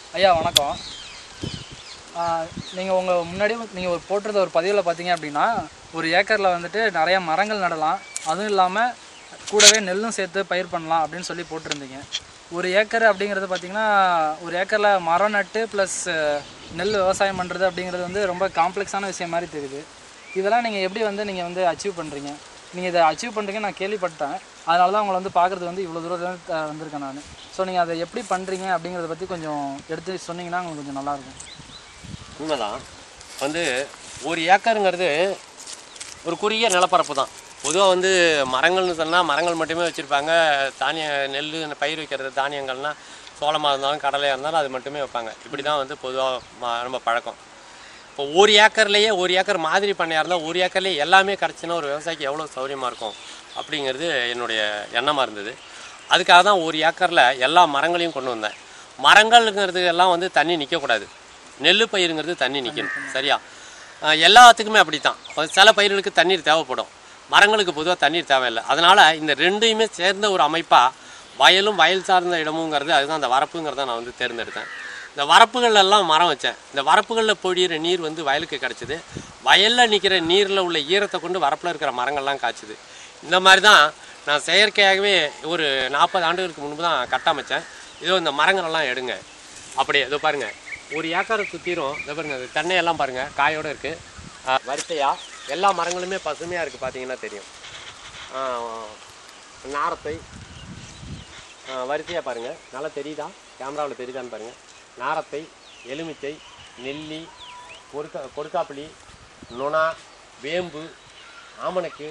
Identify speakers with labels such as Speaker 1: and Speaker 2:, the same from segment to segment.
Speaker 1: ஐயா வணக்கம் நீங்கள் உங்கள் முன்னாடி நீங்கள் ஒரு போட்டிருந்த ஒரு பதிவில் பார்த்தீங்க அப்படின்னா ஒரு ஏக்கரில் வந்துட்டு நிறைய மரங்கள் நடலாம் அதுவும் இல்லாமல் கூடவே நெல்லும் சேர்த்து பயிர் பண்ணலாம் அப்படின்னு சொல்லி போட்டிருந்தீங்க ஒரு ஏக்கர் அப்படிங்கிறது பார்த்தீங்கன்னா ஒரு ஏக்கரில் மரம் நட்டு ப்ளஸ் நெல் விவசாயம் பண்ணுறது அப்படிங்கிறது வந்து ரொம்ப காம்ப்ளெக்ஸான விஷயம் மாதிரி தெரியுது இதெல்லாம் நீங்கள் எப்படி வந்து நீங்கள் வந்து அச்சீவ் பண்ணுறீங்க நீங்கள் இதை அச்சீவ் பண்ணுறீங்க நான் கேள்விப்பட்டேன் அதனால தான் உங்களை வந்து பார்க்குறது வந்து இவ்வளோ தூரம் வந்திருக்கேன் நான் ஸோ நீங்கள் அதை எப்படி பண்ணுறீங்க அப்படிங்கிறத பற்றி கொஞ்சம் எடுத்து சொன்னீங்கன்னா உங்களுக்கு கொஞ்சம் நல்லாயிருக்கும்
Speaker 2: உண்மைதான் வந்து ஒரு ஏக்கருங்கிறது ஒரு குறுகிய நிலப்பரப்பு தான் பொதுவாக வந்து மரங்கள்னு சொன்னால் மரங்கள் மட்டுமே வச்சுருப்பாங்க தானிய நெல் பயிர் வைக்கிறது தானியங்கள்னா சோளமாக இருந்தாலும் கடலையாக இருந்தாலும் அது மட்டுமே வைப்பாங்க இப்படி தான் வந்து பொதுவாக நம்ம பழக்கம் இப்போ ஒரு ஏக்கர்லேயே ஒரு ஏக்கர் மாதிரி பண்ணையாக இருந்தால் ஒரு ஏக்கர்லேயே எல்லாமே கிடச்சுன்னா ஒரு விவசாயிக்கு எவ்வளோ சௌரியமாக இருக்கும் அப்படிங்கிறது என்னுடைய எண்ணமாக இருந்தது அதுக்காக தான் ஒரு ஏக்கரில் எல்லா மரங்களையும் கொண்டு வந்தேன் மரங்கள்ங்கிறது எல்லாம் வந்து தண்ணி நிற்கக்கூடாது நெல் பயிருங்கிறது தண்ணி நிற்கணும் சரியா அஹ் எல்லாத்துக்குமே அப்படி தான் சில பயிர்களுக்கு தண்ணீர் தேவைப்படும் மரங்களுக்கு பொதுவாக தண்ணீர் தேவையில்லை அதனால் இந்த ரெண்டையுமே சேர்ந்த ஒரு அமைப்பாக வயலும் வயல் சார்ந்த இடமுங்கிறது அதுதான் அந்த வரப்புங்கிறத நான் வந்து தேர்ந்தெடுத்தேன் இந்த வரப்புகள்ல எல்லாம் மரம் வச்சேன் இந்த வரப்புகளில் பொழியிற நீர் வந்து வயலுக்கு கிடச்சிது வயலில் நிற்கிற நீரில் உள்ள ஈரத்தை கொண்டு வரப்பில் இருக்கிற மரங்கள்லாம் காய்ச்சுது இந்த மாதிரி தான் நான் செயற்கையாகவே ஒரு நாற்பது ஆண்டுகளுக்கு முன்பு தான் கட்டமைச்சேன் இதோ இந்த மரங்களெல்லாம் எடுங்க அப்படியே இதோ பாருங்க ஒரு ஏக்கரை சுற்றிரும் இதோ பாருங்க அது தென்னையெல்லாம் பாருங்க காயோடு இருக்குது வரிசையாக எல்லா மரங்களுமே பசுமையாக இருக்குது பார்த்தீங்கன்னா தெரியும் ஆஹ் நாரத்தை வரிசையாக பாருங்கள் நல்லா தெரியுதா கேமராவில் தெரியுதான்னு பாருங்கள் நாரத்தை எலுமிச்சை நெல்லி கொடுக்கா கொடுக்காப்புளி நுணா வேம்பு ஆமணக்கு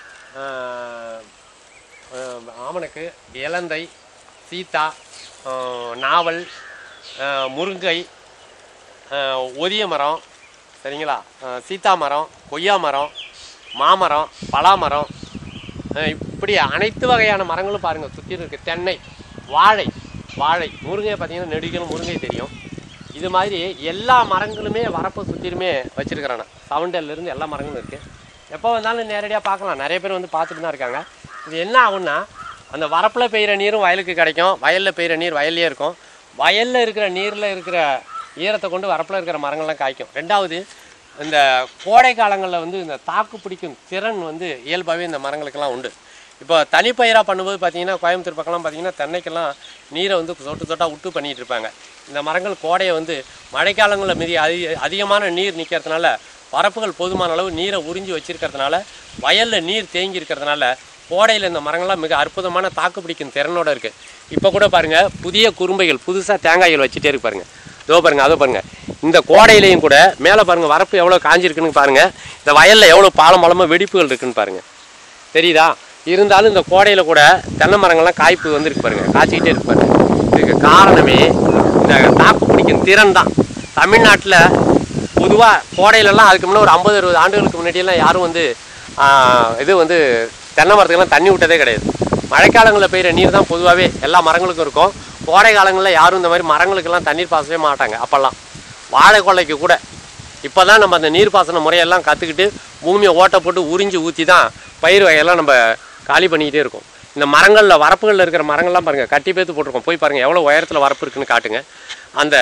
Speaker 2: ஆஹ் ஆஹ் ஆமணக்கு இலந்தை சீத்தா ஆஹ் நாவல் ஆஹ் முருங்கை ஆஹ் ஒதிய மரம் சரிங்களா ஆஹ் சீத்தா மரம் கொய்யா மரம் மாமரம் பலாமரம் ஆஹ் இப்படி அனைத்து வகையான மரங்களும் பாருங்கள் சுற்றி இருக்கு தென்னை வாழை வாழை முருங்கை பார்த்தீங்கன்னா நெடுகிலும் முருங்கை தெரியும் இது மாதிரி எல்லா மரங்களுமே வரப்பை சுற்றிலுமே வச்சுருக்கிறேன் சவுண்டல்லேருந்து எல்லா மரங்களும் இருக்குது எப்போ வந்தாலும் நேரடியாக பார்க்கலாம் நிறைய பேர் வந்து பார்த்துட்டு தான் இருக்காங்க இது என்ன ஆகும்னா அந்த வரப்பில் பெய்கிற நீரும் வயலுக்கு கிடைக்கும் வயலில் பெய்கிற நீர் வயல்லே இருக்கும் வயலில் இருக்கிற நீரில் இருக்கிற ஈரத்தை கொண்டு வரப்பில் இருக்கிற மரங்கள்லாம் காய்க்கும் ரெண்டாவது இந்த கோடை காலங்களில் வந்து இந்த தாக்கு பிடிக்கும் திறன் வந்து இயல்பாகவே இந்த மரங்களுக்கெல்லாம் உண்டு இப்போ தனிப்பயிராக பண்ணும்போது பார்த்தீங்கன்னா கோயம்புத்தூர் பக்கம்லாம் பார்த்தீங்கன்னா தென்னைக்கெல்லாம் நீரை வந்து சொட்டு சொட்டாக விட்டு பண்ணிட்டு இருப்பாங்க இந்த மரங்கள் கோடையை வந்து மழைக்காலங்களில் மிதி அதிக அதிகமான நீர் நிற்கிறதுனால வரப்புகள் போதுமான அளவு நீரை உறிஞ்சி வச்சிருக்கிறதுனால வயலில் நீர் தேங்கி இருக்கிறதுனால கோடையில் இந்த மரங்கள்லாம் மிக அற்புதமான தாக்கு பிடிக்கும் திறனோட இருக்குது இப்போ கூட பாருங்கள் புதிய குறும்பைகள் புதுசாக தேங்காய்கள் வச்சுட்டே இருக்கு பாருங்க இதோ பாருங்க அதோ பாருங்க இந்த கோடையிலையும் கூட மேலே பாருங்க வரப்பு எவ்வளோ காஞ்சிருக்குன்னு பாருங்க இந்த வயலில் எவ்வளோ பாலம் பாலமாக வெடிப்புகள் இருக்குன்னு பாருங்க தெரியுதா இருந்தாலும் இந்த கோடையில் கூட தென்னை மரங்கள்லாம் காய்ப்பு வந்துருக்கு பாருங்க காய்ச்சிக்கிட்டே இருக்கு பாருங்க இதுக்கு காரணமே இந்த தாக்கு பிடிக்கும் திறன் தான் தமிழ்நாட்டில் பொதுவாக கோடையிலலாம் அதுக்கு முன்னே ஒரு ஐம்பது அறுபது ஆண்டுகளுக்கு முன்னாடியெல்லாம் யாரும் வந்து ஆஹ், இது வந்து தென்னை மரத்துக்கெல்லாம் தண்ணி விட்டதே கிடையாது மழைக்காலங்களில் பெய்கிற நீர் தான் பொதுவாகவே எல்லா மரங்களுக்கும் இருக்கும் கோடை காலங்களில் யாரும் இந்த மாதிரி மரங்களுக்கெல்லாம் தண்ணீர் பாசவே மாட்டாங்க அப்போல்லாம் வாழை கொள்ளைக்கு கூட இப்போ தான் நம்ம அந்த நீர்ப்பாசன முறையெல்லாம் கற்றுக்கிட்டு பூமியை ஓட்டை போட்டு உறிஞ்சி ஊற்றி தான் பயிர் வகையெல்லாம் நம்ம காலி பண்ணிக்கிட்டே இருக்கோம் இந்த மரங்களில் வரப்புகளில் இருக்கிற மரங்கள்லாம் பாருங்கள் கட்டி பேத்து போட்டிருக்கோம் போய் பாருங்கள் எவ்வளோ உயரத்தில் வரப்பு இருக்குன்னு காட்டுங்க அந்த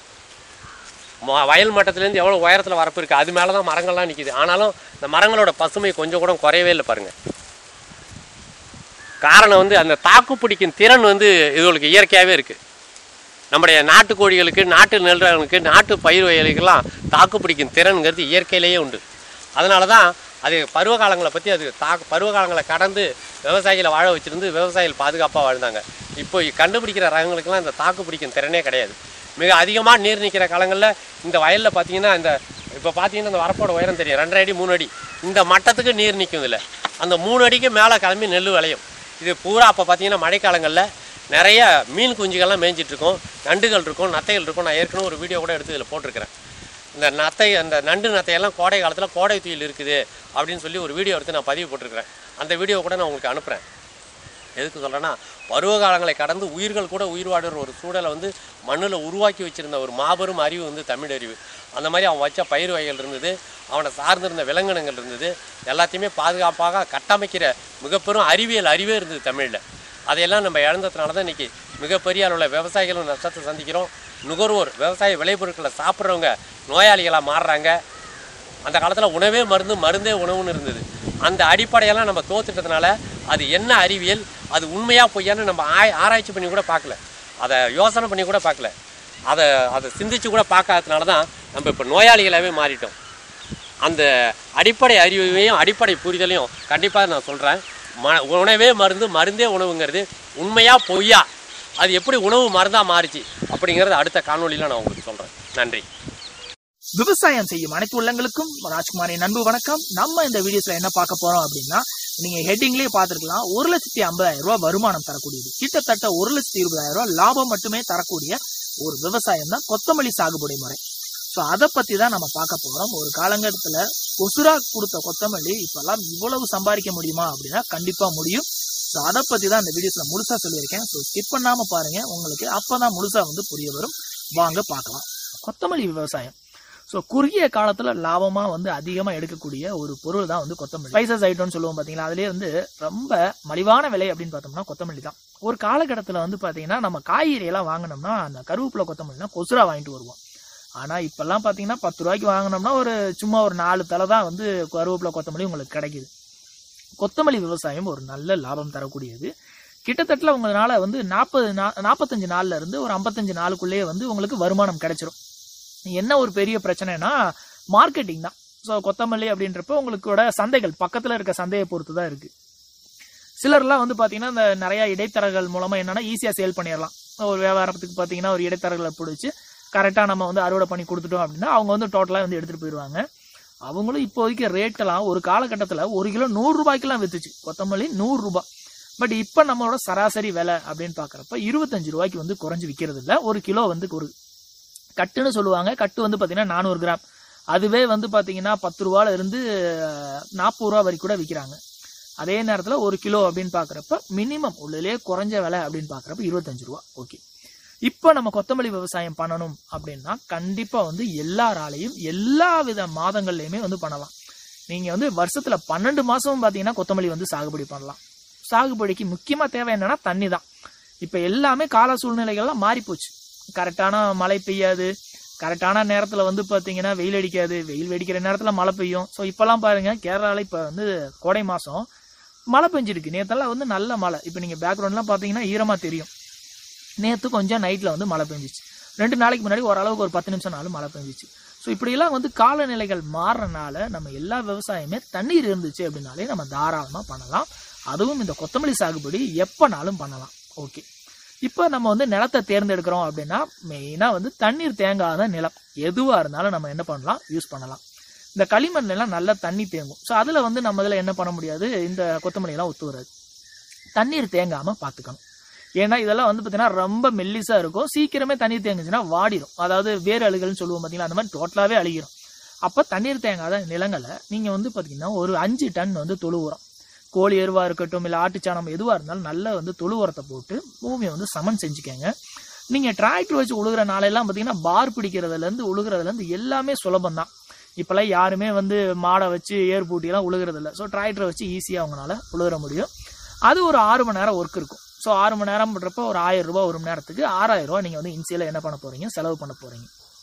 Speaker 2: ம- வயல் மட்டத்துலேருந்து எவ்வளோ உயரத்தில் வரப்பு இருக்குது அது மேலே தான் மரங்கள்லாம் நிற்கிது ஆனாலும் இந்த மரங்களோட பசுமை கொஞ்சம் கூட குறையவே இல்லை பாருங்கள் காரணம் வந்து அந்த தாக்கு பிடிக்கும் திறன் வந்து இதுகளுக்கு இயற்கையாகவே இருக்குது நம்முடைய நாட்டு கோழிகளுக்கு நாட்டு நெல்றவங்களுக்கு நாட்டு பயிர் வயலுக்கெல்லாம் தாக்கு பிடிக்கும் திறன்கிறது இயற்கையிலேயே உண்டு அதனால தான் அது பருவ காலங்களை பற்றி அது தாக்கு பருவ காலங்களை கடந்து விவசாயிகளை வாழ வச்சிருந்து விவசாயிகள் பாதுகாப்பாக வாழ்ந்தாங்க இப்போ கண்டுபிடிக்கிற ரகங்களுக்கெல்லாம் இந்த தாக்கு பிடிக்கும் திறனே கிடையாது மிக அதிகமாக நீர் நிற்கிற காலங்களில் இந்த வயலில் பார்த்தீங்கன்னா இந்த இப்போ பார்த்தீங்கன்னா இந்த வரப்போட உயரம் தெரியும் ரெண்டரை அடி மூணு அடி இந்த மட்டத்துக்கு நீர் நிற்கும் இதில் அந்த மூணு அடிக்கு மேலே கிளம்பி நெல் விளையும் இது பூரா அப்போ பார்த்தீங்கன்னா மழைக்காலங்களில் நிறைய மீன் குஞ்சுகள்லாம் மேய்ஞ்சிட்டு இருக்கும் நண்டுகள் இருக்கும் நத்தைகள் இருக்கும் நான் ஏற்கனவே ஒரு வீடியோ கூட எடுத்து இதில் போட்டிருக்கிறேன் இந்த நத்தை அந்த நண்டு நத்தையெல்லாம் கோடை காலத்தில் கோடை துயில் இருக்குது அப்படின்னு சொல்லி ஒரு வீடியோ எடுத்து நான் பதிவு போட்டிருக்கிறேன் அந்த வீடியோ கூட நான் உங்களுக்கு அனுப்புகிறேன் எதுக்கு சொல்கிறேன்னா பருவ காலங்களை கடந்து உயிர்கள் கூட உயிர் வாடுற ஒரு சூழலை வந்து மண்ணில் உருவாக்கி வச்சிருந்த ஒரு மாபெரும் அறிவு வந்து தமிழ் அறிவு அந்த மாதிரி அவன் வச்ச பயிர் வகைகள் இருந்தது அவனை சார்ந்திருந்த விலங்கினங்கள் இருந்தது எல்லாத்தையுமே பாதுகாப்பாக கட்டமைக்கிற மிகப்பெரும் அறிவியல் அறிவே இருந்தது தமிழில் அதையெல்லாம் நம்ம இழந்ததுனால தான் இன்றைக்கி மிகப்பெரிய அளவில் விவசாயிகளும் நஷ்டத்தை சந்திக்கிறோம் நுகர்வோர் விவசாய விளைபொருட்களை சாப்பிட்றவங்க நோயாளிகளாக மாறுறாங்க அந்த காலத்தில் உணவே மருந்து மருந்தே உணவுன்னு இருந்தது அந்த அடிப்படையெல்லாம் நம்ம தோத்துட்டதுனால அது என்ன அறிவியல் அது உண்மையா பொய்யான்னு நம்ம ஆய் ஆராய்ச்சி பண்ணி கூட பார்க்கல அதை யோசனை பண்ணி கூட பார்க்கல அதை அதை சிந்திச்சு கூட பார்க்காததுனால தான் நம்ம இப்போ நோயாளிகளாகவே மாறிட்டோம் அந்த அடிப்படை அறிவையும் அடிப்படை புரிதலையும் கண்டிப்பாக நான் சொல்கிறேன் ம உணவே மருந்து மருந்தே உணவுங்கிறது உண்மையா பொய்யா அது எப்படி உணவு மருந்தாக மாறிச்சு அப்படிங்கிறது அடுத்த காணொளியில் நான் உங்களுக்கு சொல்கிறேன் நன்றி
Speaker 3: விவசாயம் செய்யும் அனைத்து உள்ளங்களுக்கும் ராஜ்குமாரின் அன்பு வணக்கம் நம்ம இந்த வீடியோஸ்ல என்ன பார்க்க போறோம் அப்படின்னா நீங்க ஹெட்டிங்லயே பார்த்திருக்கலாம் ஒரு லட்சத்தி ஐம்பதாயிரம் ரூபாய் வருமானம் தரக்கூடியது கிட்டத்தட்ட ஒரு லட்சத்தி இருபதாயிரம் ரூபாய் லாபம் மட்டுமே தரக்கூடிய ஒரு விவசாயம் தான் கொத்தமல்லி சாகுபடி முறை ஸோ அதை பத்தி தான் நம்ம பார்க்க போறோம் ஒரு காலங்கட்டத்துல கொசுரா கொடுத்த கொத்தமல்லி இப்பெல்லாம் இவ்வளவு சம்பாதிக்க முடியுமா அப்படின்னா கண்டிப்பா முடியும் ஸோ அதை பத்தி தான் இந்த வீடியோஸ்ல முழுசா சொல்லியிருக்கேன் ஸோ ஸ்கிப் பண்ணாம பாருங்க உங்களுக்கு அப்பதான் முழுசா வந்து புரிய வரும் வாங்க பார்க்கலாம் கொத்தமல்லி விவசாயம் ஸோ குறுகிய காலத்துல லாபமா வந்து அதிகமா எடுக்கக்கூடிய ஒரு பொருள் தான் வந்து கொத்தமல்லி ஸ்பைசஸ் ஐட்டம்னு சொல்லுவோம் பாத்தீங்களா அதுலயே வந்து ரொம்ப மலிவான விலை அப்படின்னு பார்த்தோம்னா கொத்தமல்லி தான் ஒரு காலகட்டத்துல வந்து பாத்தீங்கன்னா நம்ம காய்கறி எல்லாம் வாங்கினோம்னா அந்த கருவேப்பிலை கொத்தமல்லினா கொசுரா வாங்கிட்டு வருவோம் ஆனா இப்பெல்லாம் பாத்தீங்கன்னா பத்து ரூபாய்க்கு வாங்கினோம்னா ஒரு சும்மா ஒரு நாலு தலை தான் வந்து கருவேப்பிலை கொத்தமல்லி உங்களுக்கு கிடைக்குது கொத்தமல்லி விவசாயம் ஒரு நல்ல லாபம் தரக்கூடியது கிட்டத்தட்ட உங்களால வந்து நாற்பது நாற்பத்தஞ்சு நாள்ல இருந்து ஒரு ஐம்பத்தஞ்சு நாளுக்குள்ளேயே வந்து உங்களுக்கு வருமானம் கிடைச்சிரும் என்ன ஒரு பெரிய பிரச்சனைனா மார்க்கெட்டிங் தான் ஸோ கொத்தமல்லி அப்படின்றப்ப உங்களுக்கோட சந்தைகள் பக்கத்துல இருக்க சந்தையை பொறுத்து தான் இருக்கு சிலர்லாம் வந்து பாத்தீங்கன்னா இந்த நிறைய இடைத்தரகர்கள் மூலமா என்னன்னா ஈஸியா சேல் பண்ணிடலாம் ஒரு வியாபாரத்துக்கு பாத்தீங்கன்னா ஒரு இடைத்தரகர்களை பிடிச்சி கரெக்டா நம்ம வந்து அறுவடை பண்ணி கொடுத்துட்டோம் அப்படின்னா அவங்க வந்து டோட்டலா வந்து எடுத்துட்டு போயிடுவாங்க அவங்களும் இப்போதைக்கு ரேட்டெல்லாம் ஒரு காலகட்டத்துல ஒரு கிலோ நூறு ரூபாய்க்கெல்லாம் வித்துச்சு கொத்தமல்லி நூறு ரூபாய் பட் இப்போ நம்மளோட சராசரி விலை அப்படின்னு பாக்குறப்ப இருபத்தஞ்சு ரூபாய்க்கு வந்து குறைஞ்சு விற்கிறது இல்ல ஒரு கிலோ வந்து ஒரு கட்டுன்னு சொல்லுவாங்க கட்டு வந்து பாத்தீங்கன்னா நானூறு கிராம் அதுவே வந்து பாத்தீங்கன்னா பத்து ரூபால இருந்து நாற்பது ரூபா வரைக்கும் கூட விற்கிறாங்க அதே நேரத்துல ஒரு கிலோ அப்படின்னு பாக்குறப்ப மினிமம் உள்ளே குறைஞ்ச விலை அப்படின்னு பாக்குறப்ப இருபத்தஞ்சு ரூபா ஓகே இப்போ நம்ம கொத்தமல்லி விவசாயம் பண்ணணும் அப்படின்னா கண்டிப்பா வந்து எல்லாராலையும் எல்லா வித மாதங்கள்லயுமே வந்து பண்ணலாம் நீங்க வந்து வருஷத்துல பன்னெண்டு மாசமும் பாத்தீங்கன்னா கொத்தமல்லி வந்து சாகுபடி பண்ணலாம் சாகுபடிக்கு முக்கியமா தேவை என்னன்னா தண்ணி தான் இப்ப எல்லாமே கால சூழ்நிலைகள்லாம் மாறி போச்சு கரெக்டான மழை பெய்யாது கரெக்டான நேரத்துல வந்து பாத்தீங்கன்னா வெயில் அடிக்காது வெயில் வெடிக்கிற நேரத்துல மழை பெய்யும் ஸோ இப்பெல்லாம் பாருங்க கேரளால இப்ப வந்து கோடை மாசம் மழை பெஞ்சிருக்கு நேத்தெல்லாம் வந்து நல்ல மழை இப்ப நீங்க பேக்ரவுண்ட்லாம் பாத்தீங்கன்னா ஈரமா தெரியும் நேத்து கொஞ்சம் நைட்ல வந்து மழை பெஞ்சிச்சு ரெண்டு நாளைக்கு முன்னாடி ஓரளவுக்கு ஒரு பத்து நிமிஷம் நாளும் மழை பெஞ்சிச்சு ஸோ இப்படியெல்லாம் வந்து காலநிலைகள் மாறுறனால நம்ம எல்லா விவசாயமே தண்ணீர் இருந்துச்சு அப்படின்னாலே நம்ம தாராளமா பண்ணலாம் அதுவும் இந்த கொத்தமல்லி சாகுபடி எப்பனாலும் பண்ணலாம் ஓகே இப்போ நம்ம வந்து நிலத்தை தேர்ந்தெடுக்கிறோம் அப்படின்னா மெயினாக வந்து தண்ணீர் தேங்காத நிலம் எதுவாக இருந்தாலும் நம்ம என்ன பண்ணலாம் யூஸ் பண்ணலாம் இந்த களிமண்ல எல்லாம் நல்லா தண்ணி தேங்கும் ஸோ அதில் வந்து நம்ம இதில் என்ன பண்ண முடியாது இந்த கொத்தமல்லி எல்லாம் ஒத்து வராது தண்ணீர் தேங்காம பார்த்துக்கணும் ஏன்னா இதெல்லாம் வந்து பார்த்தீங்கன்னா ரொம்ப மெல்லிசா இருக்கும் சீக்கிரமே தண்ணீர் தேங்குச்சுன்னா வாடிடும் அதாவது வேறு அழுகல்னு சொல்லுவோம் பார்த்தீங்களா அந்த மாதிரி டோட்டலாகவே அழுகிரும் அப்போ தண்ணீர் தேங்காத நிலங்களை நீங்கள் வந்து பார்த்தீங்கன்னா ஒரு அஞ்சு டன் வந்து தொழு உரம் கோழி எருவா இருக்கட்டும் இல்லை ஆட்டுச்சாணம் எதுவாக இருந்தாலும் நல்லா வந்து தொழு உரத்தை போட்டு பூமியை வந்து சமன் செஞ்சுக்கங்க நீங்கள் டிராக்டர் வச்சு உழுகிற நாளெல்லாம் பார்த்தீங்கன்னா பார் பிடிக்கிறதுலேருந்து உழுகிறதுலேருந்து எல்லாமே சுலபம் தான் இப்போல்லாம் யாருமே வந்து மாடை வச்சு ஏர் பூட்டியெல்லாம் உழுகிறது இல்லை ஸோ டிராக்டரை வச்சு ஈஸியாக அவங்களால உழுகிற முடியும் அது ஒரு ஆறு மணி நேரம் ஒர்க் இருக்கும் ஸோ ஆறு மணி நேரம் பண்ணுறப்ப ஒரு ஆயிரம் ரூபாய் ஒரு மணி நேரத்துக்கு ஆறாயிரம் ரூபாய் நீங்கள் வந்து இன்சியலாக என்ன பண்ண போகிறீங்க செலவு பண்ண போகிறீங்க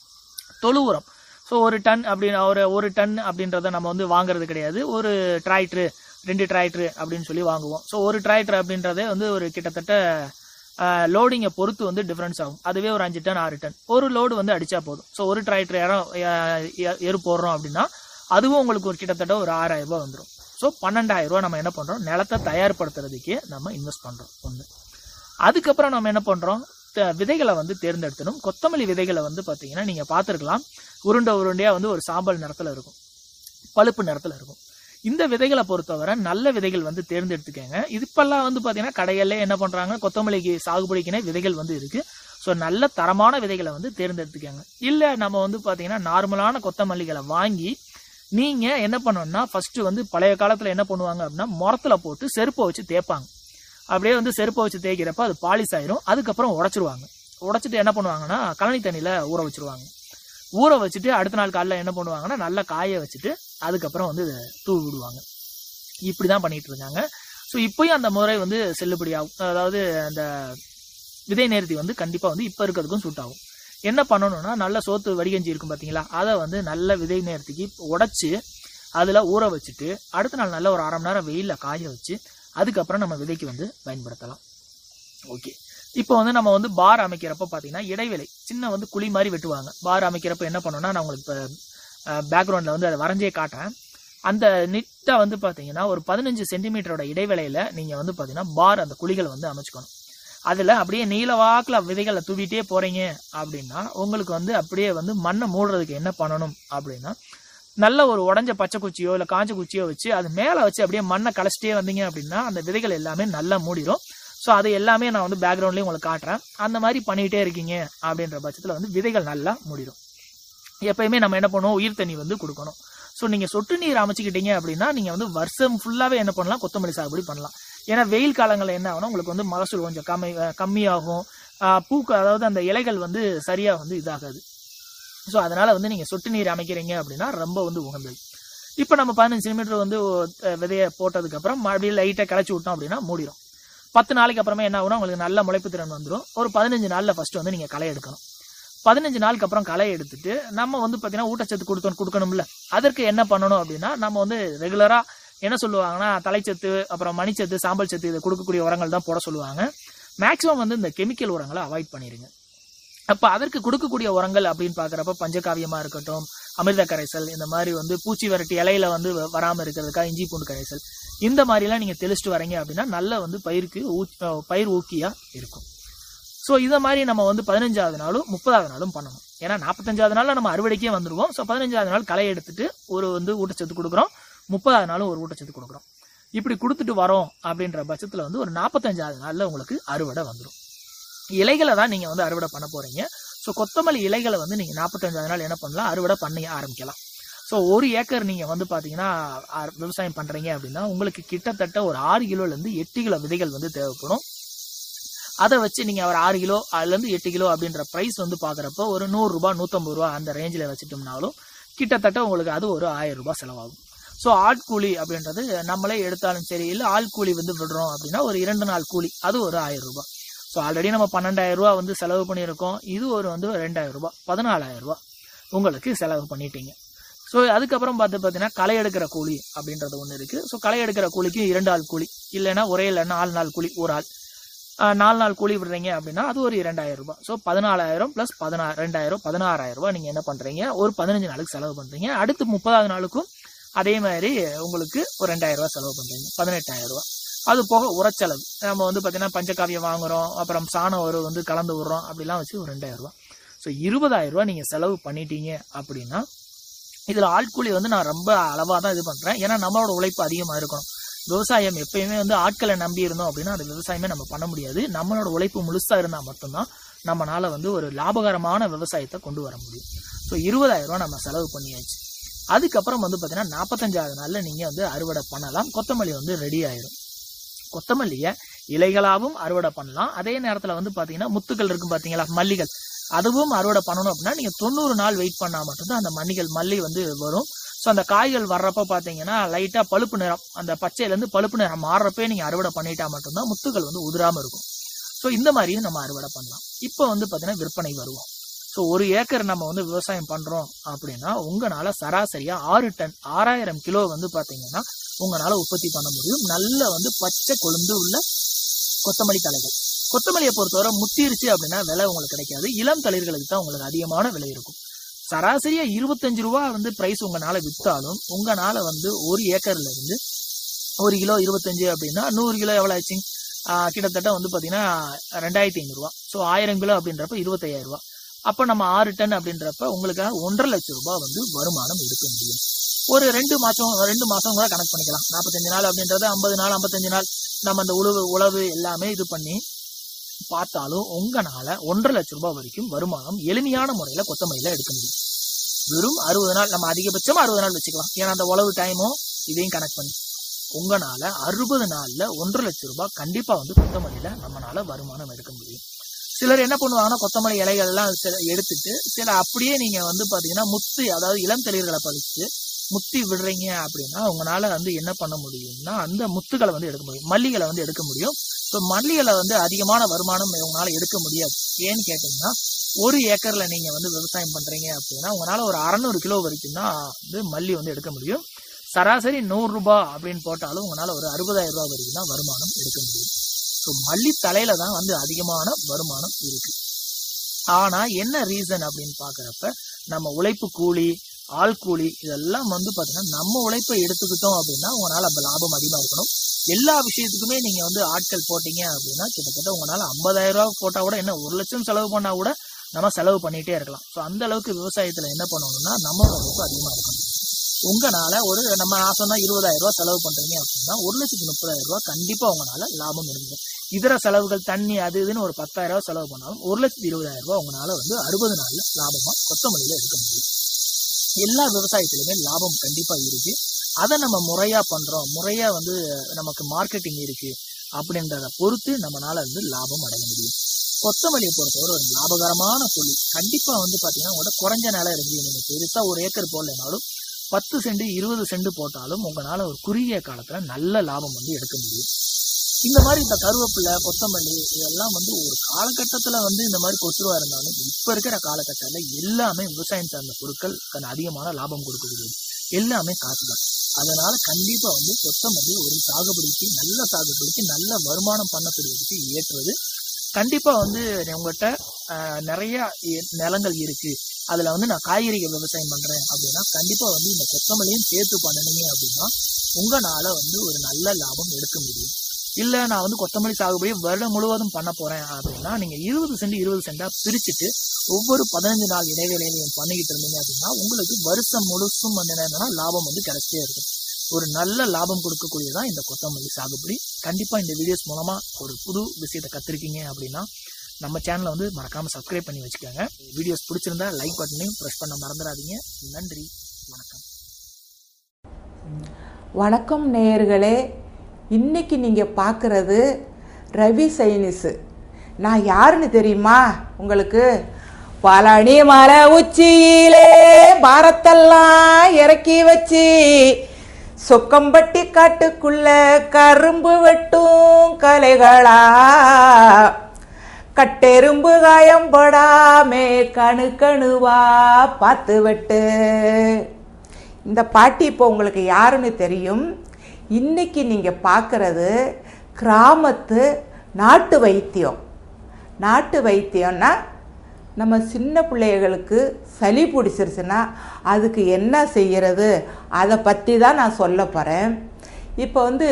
Speaker 3: தொழு உரம் ஸோ ஒரு டன் அப்படின்னு ஒரு ஒரு டன் அப்படின்றத நம்ம வந்து வாங்குறது கிடையாது ஒரு டிராக்டரு ரெண்டு டிராக்டர் அப்படின்னு சொல்லி வாங்குவோம் ஸோ ஒரு டிராக்டர் அப்படின்றதே வந்து ஒரு கிட்டத்தட்ட லோடிங்கை பொறுத்து வந்து டிஃப்ரென்ஸ் ஆகும் அதுவே ஒரு அஞ்சு டன் ஆறு டன் ஒரு லோடு வந்து அடிச்சா போதும் ஸோ ஒரு டிராக்டர் இடம் எரு போடுறோம் அப்படின்னா அதுவும் உங்களுக்கு ஒரு கிட்டத்தட்ட ஒரு ஆறாயிரம் ரூபாய் வந்துடும் ஸோ பன்னெண்டாயிரம் ரூபாய் நம்ம என்ன பண்றோம் நிலத்தை தயார்படுத்துறதுக்கே நம்ம இன்வெஸ்ட் பண்றோம் ஒன்று அதுக்கப்புறம் நம்ம என்ன பண்றோம் விதைகளை வந்து தேர்ந்தெடுத்தணும் கொத்தமல்லி விதைகளை வந்து பார்த்தீங்கன்னா நீங்க பார்த்துருக்கலாம் உருண்டை உருண்டையா வந்து ஒரு சாம்பல் நிறத்துல இருக்கும் பழுப்பு நிறத்துல இருக்கும் இந்த விதைகளை பொறுத்தவரை நல்ல விதைகள் வந்து தேர்ந்தெடுத்துக்கங்க இப்பெல்லாம் வந்து பாத்தீங்கன்னா கடைகள்ல என்ன பண்றாங்க கொத்தமல்லிக்கு சாகுபடிக்குனே விதைகள் வந்து இருக்கு ஸோ நல்ல தரமான விதைகளை வந்து தேர்ந்தெடுத்துக்கங்க இல்ல நம்ம வந்து பாத்தீங்கன்னா நார்மலான கொத்தமல்லிகளை வாங்கி நீங்க என்ன பண்ணணும்னா ஃபர்ஸ்ட் வந்து பழைய காலத்துல என்ன பண்ணுவாங்க அப்படின்னா முரத்துல போட்டு செருப்பை வச்சு தேய்ப்பாங்க அப்படியே வந்து செருப்பை வச்சு தேய்க்கிறப்ப அது பாலிஸ் ஆயிரும் அதுக்கப்புறம் உடைச்சிருவாங்க உடைச்சிட்டு என்ன பண்ணுவாங்கன்னா கழனி தண்ணியில ஊற வச்சிருவாங்க ஊற வச்சுட்டு அடுத்த நாள் காலைல என்ன பண்ணுவாங்கன்னா நல்லா காய வச்சுட்டு அதுக்கப்புறம் வந்து தூவி விடுவாங்க இப்படிதான் பண்ணிட்டு இருக்காங்க ஸோ இப்பயும் அந்த முறை வந்து செல்லுபடியாகும் அதாவது அந்த விதை நேர்த்தி வந்து கண்டிப்பா வந்து இப்ப இருக்கிறதுக்கும் சூட் ஆகும் என்ன பண்ணணும்னா நல்ல சோத்து வடிகஞ்சி இருக்கும் பார்த்தீங்களா அதை வந்து நல்ல விதை நேரத்துக்கு உடைச்சு அதில் ஊற வச்சுட்டு அடுத்த நாள் நல்ல ஒரு அரை மணி நேரம் வெயிலில் காய வச்சு அதுக்கப்புறம் நம்ம விதைக்கு வந்து பயன்படுத்தலாம் ஓகே இப்போ வந்து நம்ம வந்து பார் அமைக்கிறப்ப பார்த்தீங்கன்னா இடைவேளை சின்ன வந்து குழி மாதிரி வெட்டுவாங்க பார் அமைக்கிறப்ப என்ன பண்ணணும்னா நான் உங்களுக்கு இப்போ பேக்ரவுண்டில் வந்து அதை வரைஞ்சே காட்டுறேன் அந்த நிட்டாக வந்து பார்த்தீங்கன்னா ஒரு பதினஞ்சு சென்டிமீட்டரோட இடைவேளையில் நீங்கள் வந்து பார்த்தீங்கன்னா பார் அந்த குழிகள் வந்து அமைச்சுக்கணும் அதில் அப்படியே நீல வாக்கில் விதைகளை தூவிட்டே போகிறீங்க அப்படின்னா உங்களுக்கு வந்து அப்படியே வந்து மண்ணை மூடுறதுக்கு என்ன பண்ணணும் அப்படின்னா நல்ல ஒரு உடஞ்ச பச்சை குச்சியோ இல்லை காஞ்ச குச்சியோ வச்சு அது மேலே வச்சு அப்படியே மண்ணை கலைச்சிட்டே வந்தீங்க அப்படின்னா அந்த விதைகள் எல்லாமே நல்லா மூடிடும் ஸோ அது எல்லாமே நான் வந்து பேக்ரவுண்ட்லேயும் உங்களுக்கு காட்டுறேன் அந்த மாதிரி பண்ணிகிட்டே இருக்கீங்க அப்படின்ற பட்சத்தில் வந்து விதைகள் நல்லா மூடிடும் எப்பயுமே நம்ம என்ன பண்ணுவோம் உயிர் தண்ணி வந்து கொடுக்கணும் ஸோ நீங்கள் சொட்டு நீர் அமைச்சுக்கிட்டீங்க அப்படின்னா நீங்கள் வந்து வருஷம் ஃபுல்லாகவே என்ன பண்ணலாம் கொத்தமல்லி சாகுபடி பண்ணலாம் ஏன்னா வெயில் காலங்களில் என்ன ஆகும்னா உங்களுக்கு வந்து மகசூல் கொஞ்சம் கம்மி அஹ் கம்மியாகும் ஆஹ் பூக்கு அதாவது அந்த இலைகள் வந்து சரியாக வந்து இதாகாது ஸோ அதனால வந்து நீங்கள் சொட்டு நீர் அமைக்கிறீங்க அப்படின்னா ரொம்ப வந்து உகந்தது இப்போ நம்ம பதினஞ்சு சென்டிமீட்டர் வந்து அஹ், விதைய போட்டதுக்கப்புறம் மறுபடியும் லைட்டாக கிளச்சி விட்டோம் அப்படின்னா மூடிடும் பத்து நாளைக்கு அப்புறமே என்ன ஆகும்னா உங்களுக்கு நல்ல முளைப்பு திறன் வந்துடும் ஒரு பதினஞ்சு நாளில் ஃபர்ஸ்ட் வந்து நீங்கள் களை எடுக்கணும் பதினஞ்சு நாளுக்கு அப்புறம் களை எடுத்துட்டு நம்ம வந்து பார்த்தீங்கன்னா ஊட்டச்சத்து கொடுத்தோம் கொடுக்கணும்ல அதற்கு என்ன பண்ணணும் அப்படின்னா நம்ம வந்து ரெகுலராக என்ன சொல்லுவாங்கன்னா தலைச்சத்து அப்புறம் மணிச்சத்து சாம்பல் சத்து இதை கொடுக்கக்கூடிய உரங்கள் தான் போட சொல்லுவாங்க மேக்ஸிமம் வந்து இந்த கெமிக்கல் உரங்களை அவாய்ட் பண்ணிடுங்க அப்போ அதற்கு கொடுக்கக்கூடிய உரங்கள் அப்படின்னு பார்க்குறப்ப பஞ்சகாவியமாக இருக்கட்டும் அமிர்த கரைசல் இந்த மாதிரி வந்து பூச்சி விரட்டி இலையில வந்து வ- வராம இருக்கிறதுக்காக இஞ்சி பூண்டு கரைசல் இந்த மாதிரிலாம் நீங்கள் தெளிச்சிட்டு வரீங்க அப்படின்னா நல்ல வந்து பயிருக்கு ஊ- அஹ் பயிர் ஊக்கியா இருக்கும் ஸோ இதை மாதிரி நம்ம வந்து பதினஞ்சாவது நாளும் முப்பதாவது நாளும் பண்ணணும் ஏன்னா நாற்பத்தஞ்சாவது நாளில் நம்ம அறுவடைக்கே வந்துருவோம் ஸோ பதினஞ்சாவது நாள் களை எடுத்துட்டு ஒரு வந்து ஊட்டச்சத்து கொடுக்குறோம் முப்பதாவது நாளும் ஒரு ஊட்டச்சத்து கொடுக்குறோம் இப்படி கொடுத்துட்டு வரோம் அப்படின்ற பட்சத்தில் வந்து ஒரு நாற்பத்தஞ்சாவது நாளில் உங்களுக்கு அறுவடை வந்துடும் இலைகளை தான் நீங்கள் வந்து அறுவடை பண்ண போறீங்க ஸோ கொத்தமல்லி இலைகளை வந்து நீங்கள் நாற்பத்தஞ்சாவது நாள் என்ன பண்ணலாம் அறுவடை பண்ணி ஆரம்பிக்கலாம் ஸோ ஒரு ஏக்கர் நீங்கள் வந்து பார்த்தீங்கன்னா அ- விவசாயம் பண்ணுறீங்க அப்படின்னா உங்களுக்கு கிட்டத்தட்ட ஒரு ஆறு கிலோலேருந்து எட்டு கிலோ விதைகள் வந்து தேவைப்படும் அதை வச்சு நீங்கள் ஒரு ஆறு கிலோ அதுலேருந்து எட்டு கிலோ அப்படின்ற ப்ரைஸ் வந்து பார்க்குறப்போ ஒரு நூறுரூபா நூற்றம்பது ரூபா அந்த ரேஞ்சில் வச்சுட்டோம்னாலும் கிட்டத்தட்ட உங்களுக்கு அது ஒரு ஆயிரம் ரூபாய் செலவாகும் ஸோ ஆட்கூலி அப்படின்றது நம்மளே எடுத்தாலும் சரி இல்லை ஆள் கூலி வந்து விடுறோம் அப்படின்னா ஒரு இரண்டு நாள் கூலி அது ஒரு ஆயிரம் ரூபாய் ஸோ ஆல்ரெடி நம்ம பன்னெண்டாயிரம் ரூபா வந்து செலவு பண்ணியிருக்கோம் இது ஒரு வந்து ரெண்டாயிரம் ரூபாய் பதினாலாயிரம் ரூபாய் உங்களுக்கு செலவு பண்ணிட்டீங்க ஸோ அதுக்கப்புறம் பார்த்து பார்த்தீங்கன்னா களை எடுக்கிற கூலி அப்படின்றது ஒன்று இருக்குது ஸோ களை எடுக்கிற கூலிக்கு இரண்டு ஆள் கூலி இல்லைன்னா ஒரே இல்லை நாலு நாள் கூலி ஒரு ஆள் ஆஹ் நாலு நாள் கூலி விடுறீங்க அப்படின்னா அது ஒரு இரண்டாயிரம் ரூபாய் ஸோ பதினாலாயிரம் ப்ளஸ் பதினா ரெண்டாயிரம் பதினாறாயிரம் ரூபாய் நீங்கள் என்ன பண்ணுறீங்க ஒரு பதினஞ்சு நாளுக்கு செலவு பண்ணுறீங்க அடுத்து முப்பதாவது நாளுக்கும் அதே மாதிரி உங்களுக்கு ஒரு ரெண்டாயிரம் ரூபாய் செலவு பண்ணுறீங்க பதினெட்டாயிரம் ரூபாய் அது போக உரச்செலவு நம்ம வந்து பார்த்தீங்கன்னா பஞ்சகாவியம் வாங்குறோம் அப்புறம் சாணம் ஒரு வந்து கலந்து விடுறோம் அப்படிலாம் வச்சு ஒரு ரெண்டாயிரம் ரூபாய் ஸோ இருபதாயிரம் ரூபாய் நீங்கள் செலவு பண்ணிட்டீங்க அப்படின்னா இதில் ஆட்கூலி வந்து நான் ரொம்ப அளவாக தான் இது பண்ணுறேன் ஏன்னா நம்மளோட உழைப்பு அதிகமாக இருக்கணும் விவசாயம் எப்பயுமே வந்து ஆட்களை நம்பி இருந்தோம் அப்படின்னா அது விவசாயமே நம்ம பண்ண முடியாது நம்மளோட உழைப்பு முழுசாக இருந்தால் மட்டும்தான் நம்மளால வந்து ஒரு லாபகரமான விவசாயத்தை கொண்டு வர முடியும் ஸோ இருபதாயிரம் ரூபாய் நம்ம செலவு பண்ணியாச்சு அதுக்கப்புறம் வந்து பார்த்தீங்கன்னா நாற்பத்தஞ்சாவது நாளில் நீங்கள் வந்து அறுவடை பண்ணலாம் கொத்தமல்லி வந்து ரெடி ஆயிரும் கொத்தமல்லியை இலைகளாகவும் அறுவடை பண்ணலாம் அதே நேரத்தில் வந்து பார்த்தீங்கன்னா முத்துக்கள் இருக்கும் பார்த்தீங்களா மல்லிகள் அதுவும் அறுவடை பண்ணணும் அப்படின்னா நீங்கள் தொண்ணூறு நாள் வெயிட் பண்ணால் மட்டும்தான் அந்த மல்லிகள் மல்லி வந்து வரும் ஸோ அந்த காய்கள் வர்றப்ப பார்த்தீங்கன்னா லைட்டாக பழுப்பு நிறம் அந்த பச்சையிலேருந்து பழுப்பு நிறம் மாறுறப்பே நீங்கள் அறுவடை பண்ணிட்டா மட்டும்தான் முத்துக்கள் வந்து உதிராமல் இருக்கும் ஸோ இந்த மாதிரியும் நம்ம அறுவடை பண்ணலாம் இப்போ வந்து பார்த்தீங்கன்னா விற்பனை வருவோம் ஸோ ஒரு ஏக்கர் நம்ம வந்து விவசாயம் பண்ணுறோம் அப்படின்னா உங்களால் சராசரியாக ஆறு டன் ஆறாயிரம் கிலோ வந்து பார்த்தீங்கன்னா உங்களால் உற்பத்தி பண்ண முடியும் நல்ல வந்து பச்சை கொழுந்து உள்ள கொத்தமல்லி தலைகள் கொத்தமல்லியை பொறுத்தவரை முத்திருச்சு அப்படின்னா விலை உங்களுக்கு கிடைக்காது இளம் தளிர்களுக்கு தான் உங்களுக்கு அதிகமான விலை இருக்கும் சராசரியா இருபத்தஞ்சு ரூபா வந்து பிரைஸ் உங்களால வித்தாலும் உங்களால வந்து ஒரு ஏக்கர்ல இருந்து ஒரு கிலோ இருபத்தஞ்சு அப்படின்னா நூறு கிலோ எவ்வளோ ஆச்சு ஆஹ் கிட்டத்தட்ட வந்து பார்த்தீங்கன்னா ரெண்டாயிரத்தி ஐநூறுரூவா ஸோ ஆயிரம் கிலோ அப்படின்றப்ப இருபத்தையாயிரம் ரூபா அப்போ நம்ம ஆறு டன் அப்படின்றப்ப உங்களுக்கு ஒன்றரை லட்சம் ரூபாய் வந்து வருமானம் எடுக்க முடியும் ஒரு ரெண்டு மாசம் ரெண்டு மாசம் கூட கணக்கு பண்ணிக்கலாம் நாற்பத்தஞ்சு நாள் அப்படின்றது ஐம்பது நாள் ஐம்பத்தஞ்சு நாள் நம்ம அந்த உழவு உழவு எல்லாமே இது பண்ணி பார்த்தாலும் உங்களால ஒன்றரை லட்சம் ரூபாய் வரைக்கும் வருமானம் எளிமையான முறையில கொத்தமல்லியில எடுக்க முடியும் வெறும் அறுபது நாள் நம்ம அதிகபட்சமா அறுபது நாள் வச்சுக்கலாம் ஏன்னா அந்த உழவு டைமும் இதையும் கணக்கு பண்ணி உங்களால அறுபது நாள்ல ஒன்றரை லட்சம் ரூபாய் கண்டிப்பா வந்து கொத்தமல்லியில நம்மளால வருமானம் எடுக்க முடியும் சிலர் என்ன பண்ணுவாங்கன்னா கொத்தமல்லி இலைகள் எல்லாம் சில எடுத்துட்டு சில அப்படியே நீங்க வந்து பாத்தீங்கன்னா முத்து அதாவது இளம் தளிர்களை பறிச்சு முத்தி விடுறீங்க அப்படின்னா உங்களால வந்து என்ன பண்ண முடியும்னா அந்த முத்துகளை வந்து எடுக்க முடியும் மல்லிகளை வந்து எடுக்க முடியும் ஸோ மல்லிகளை வந்து அதிகமான வருமானம் உங்களால எடுக்க முடியாது ஏன்னு கேட்டீங்கன்னா ஒரு ஏக்கர்ல நீங்க வந்து விவசாயம் பண்றீங்க அப்படின்னா உங்களால ஒரு அறநூறு கிலோ வரைக்கும் தான் வந்து மல்லி வந்து எடுக்க முடியும் சராசரி நூறு ரூபாய் அப்படின்னு போட்டாலும் உங்களால ஒரு அறுபதாயிரம் ரூபாய் வரைக்கும் தான் வருமானம் எடுக்க முடியும் ஸோ மல்லி தலையில தான் வந்து அதிகமான வருமானம் இருக்கு ஆனா என்ன ரீசன் அப்படின்னு பாக்குறப்ப நம்ம உழைப்பு கூலி ஆள் கூலி இதெல்லாம் வந்து பாத்தீங்கன்னா நம்ம உழைப்பை எடுத்துக்கிட்டோம் அப்படின்னா உங்களால அப்ப லாபம் அதிகமா இருக்கணும் எல்லா விஷயத்துக்குமே நீங்க வந்து ஆட்கள் போட்டீங்க அப்படின்னா கிட்டத்தட்ட உங்களால ஐம்பதாயிரம் ரூபாய் போட்டா கூட என்ன ஒரு லட்சம் செலவு பண்ணா கூட நம்ம செலவு பண்ணிட்டே இருக்கலாம் ஸோ அந்த அளவுக்கு விவசாயத்துல என்ன பண்ணணும்னா நம்ம உழைப்பு அதிகமா இருக்கணும் உங்களால ஒரு நம்ம நான் சொன்னா இருபதாயிரம் ரூபாய் செலவு பண்றீங்க அப்படின்னா ஒரு லட்சத்தி முப்பதாயிரம் ரூபாய் கண்டிப்பா உங்களால லாபம் இருக்கும் இதர செலவுகள் தண்ணி அது இதுன்னு ஒரு பத்தாயிரம் ரூபாய் செலவு பண்ணாலும் ஒரு லட்சத்தி இருபதாயிரம் ரூபாய் உங்களால வந்து அறுபது நாள்ல லாபமா கொத்தமல்லியில எடுக்க முடியும் எல்லா விவசாயத்திலுமே லாபம் கண்டிப்பா இருக்கு அதை நம்ம முறையா பண்றோம் முறையா வந்து நமக்கு மார்க்கெட்டிங் இருக்கு அப்படின்றத பொறுத்து நம்மளால வந்து லாபம் அடைய முடியும் கொத்தமல்லியை பொறுத்தவரை ஒரு லாபகரமான தொழில் கண்டிப்பா வந்து பாத்தீங்கன்னா உங்களோட குறைஞ்ச நிலம் இருக்கு நீங்க பெருசா ஒரு ஏக்கர் போடலைனாலும் பத்து சென்ட் இருபது சென்ட் போட்டாலும் உங்களால ஒரு குறுகிய காலத்துல நல்ல லாபம் வந்து எடுக்க முடியும் இந்த மாதிரி இந்த கருவேப்பிலை கொத்தமல்லி இதெல்லாம் வந்து ஒரு காலகட்டத்துல வந்து இந்த மாதிரி கொசுவா இருந்தாலும் இப்ப இருக்கிற காலகட்டத்துல எல்லாமே விவசாயம் சார்ந்த பொருட்கள் கொஞ்சம் அதிகமான லாபம் கொடுக்கக்கூடியது எல்லாமே காசுதான் அதனால கண்டிப்பா வந்து கொத்தமல்லி ஒரு சாகுபடிக்கு நல்ல சாகுபடிக்கு நல்ல வருமானம் பண்ணக்கூடியதுக்கு ஏற்றுவது கண்டிப்பா வந்து உங்கள்கிட்ட ஆஹ், நிறைய இ- நிலங்கள் இருக்கு அதுல வந்து நான் காய்கறிகள் விவசாயம் பண்றேன் அப்படின்னா கண்டிப்பா வந்து இந்த கொத்தமல்லியும் சேர்த்து பண்ணுனீங்க அப்படின்னா உங்களால வந்து ஒரு நல்ல லாபம் எடுக்க முடியும் இல்ல நான் வந்து கொத்தமல்லி சாகுபடி வருடம் முழுவதும் பண்ண போறேன் அப்படின்னா நீங்க இருபது சென்ட் இருபது சென்டா பிரிச்சுட்டு ஒவ்வொரு பதினஞ்சு நாள் இடைவேளையிலையும் பண்ணிக்கிட்டு இருந்தீங்க அப்படின்னா உங்களுக்கு வருஷம் முழுசும் வந்து என்னன்னா லாபம் வந்து கிடைச்சிட்டே இருக்கும் ஒரு நல்ல லாபம் கொடுக்கக்கூடியதான் இந்த கொத்தமல்லி சாகுபடி கண்டிப்பா இந்த வீடியோஸ் மூலமா ஒரு புது விஷயத்தை கத்திருக்கீங்க அப்படின்னா நம்ம சேனலை வந்து மறக்காம சப்ஸ்கிரைப் பண்ணி வச்சுக்கோங்க வீடியோஸ் பிடிச்சிருந்தா லைக் பட்டனையும் ப்ரெஸ் பண்ண மறந்துடாதீங்க நன்றி வணக்கம்
Speaker 4: வணக்கம் நேயர்களே இன்னைக்கு நீங்கள் பார்க்குறது ரவி சைனிஸு நான் யாருன்னு தெரியுமா உங்களுக்கு பழனி மலை உச்சியிலே பாரத்தெல்லாம் இறக்கி வச்சு சொக்கம்பட்டி காட்டுக்குள்ள கரும்பு வெட்டும் கலைகளா கட்டெரும்பு காயம் படாமே கணு கணுவா பார்த்து வெட்டு இந்த பாட்டி இப்போ உங்களுக்கு யாருன்னு தெரியும் இன்னைக்கு நீங்கள் பார்க்குறது கிராமத்து நாட்டு வைத்தியம் நாட்டு வைத்தியம்னா நம்ம சின்ன பிள்ளைகளுக்கு சளி பிடிச்சிருச்சுன்னா அதுக்கு என்ன செய்யறது அதை பற்றி தான் நான் சொல்ல போகிறேன் இப்போ வந்து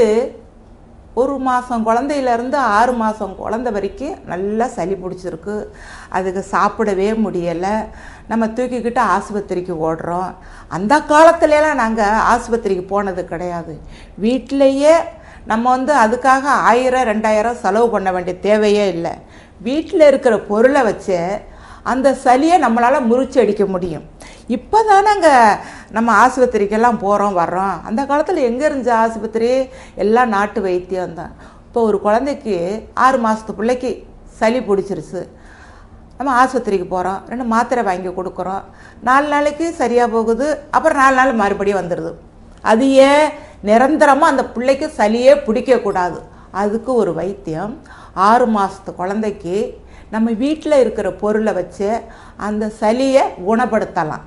Speaker 4: ஒரு மாதம் குழந்தையிலேருந்து ஆறு மாதம் குழந்த வரைக்கும் நல்லா சளி பிடிச்சிருக்கு அதுக்கு சாப்பிடவே முடியலை நம்ம தூக்கிக்கிட்டு ஆஸ்பத்திரிக்கு ஓடுறோம் அந்த காலத்துலலாம் நாங்கள் ஆஸ்பத்திரிக்கு போனது கிடையாது வீட்டிலையே நம்ம வந்து அதுக்காக ஆயிரம் ரெண்டாயிரம் செலவு பண்ண வேண்டிய தேவையே இல்லை வீட்டில் இருக்கிற பொருளை வச்சு அந்த சளியை நம்மளால் முறிச்சு அடிக்க முடியும் இப்போ தானங்க நம்ம ஆஸ்பத்திரிக்கெல்லாம் போகிறோம் வர்றோம் அந்த காலத்தில் எங்கே இருந்துச்சு ஆஸ்பத்திரி எல்லாம் நாட்டு வைத்தியம் தான் இப்போ ஒரு குழந்தைக்கு ஆறு மாதத்து பிள்ளைக்கு சளி பிடிச்சிருச்சு நம்ம ஆஸ்பத்திரிக்கு போகிறோம் ரெண்டு மாத்திரை வாங்கி கொடுக்குறோம் நாலு நாளைக்கு சரியாக போகுது அப்புறம் நாலு நாள் மறுபடியும் வந்துடுது அது ஏன் நிரந்தரமாக அந்த பிள்ளைக்கு சளியே பிடிக்கக்கூடாது அதுக்கு ஒரு வைத்தியம் ஆறு மாதத்து குழந்தைக்கு நம்ம வீட்டில் இருக்கிற பொருளை வச்சு அந்த சளியை குணப்படுத்தலாம்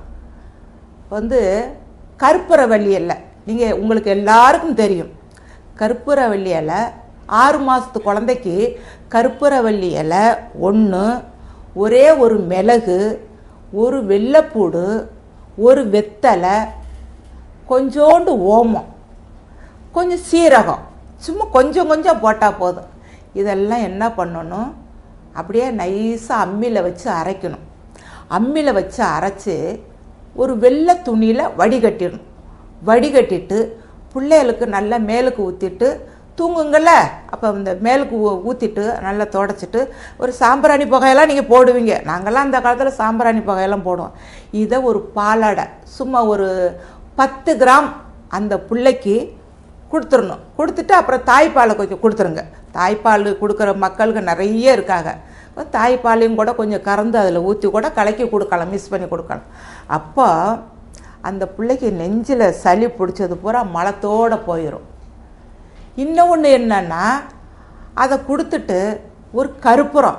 Speaker 4: வந்து கற்பூரவள்ளி இலை நீங்கள் உங்களுக்கு எல்லாருக்கும் தெரியும் கற்பூரவள்ளி இலை ஆறு மாதத்து குழந்தைக்கு கற்பூரவள்ளி இலை ஒன்று ஒரே ஒரு மிளகு ஒரு வெள்ளைப்பூடு ஒரு வெத்தலை கொஞ்சோண்டு ஓமம் கொஞ்சம் சீரகம் சும்மா கொஞ்சம் கொஞ்சம் போட்டால் போதும் இதெல்லாம் என்ன பண்ணணும் அப்படியே நைஸாக அம்மியில் வச்சு அரைக்கணும் அம்மியில் வச்சு அரைச்சி ஒரு வெள்ளை துணியில் வடிகட்டிடணும் வடிகட்டிட்டு பிள்ளைகளுக்கு நல்லா மேலுக்கு ஊற்றிட்டு தூங்குங்கள்ல அப்போ இந்த மேலுக்கு ஊ- ஊற்றிட்டு நல்லா தொடச்சிட்டு ஒரு சாம்பிராணி புகையெல்லாம் நீங்கள் போடுவீங்க நாங்கள்லாம் அந்த காலத்தில் சாம்பிராணி புகையெல்லாம் போடுவோம் இதை ஒரு பாலாடை சும்மா ஒரு பத்து கிராம் அந்த பிள்ளைக்கு கொடுத்துடணும் கொடுத்துட்டு அப்புறம் தாய்ப்பாலை கொஞ்சம் கொடுத்துருங்க தாய்ப்பால் கொடுக்குற மக்களுக்கு நிறைய இருக்காங்க தாய்ப்பாலையும் கூட கொஞ்சம் கறந்து அதில் ஊற்றி கூட கலக்கி கொடுக்கலாம் மிஸ் பண்ணி கொடுக்கலாம் அப்போ அந்த பிள்ளைக்கு நெஞ்சில் சளி பிடிச்சது பூரா மலத்தோடு போயிடும் இன்னும் ஒன்று என்னன்னா அதை கொடுத்துட்டு ஒரு கற்பூரம்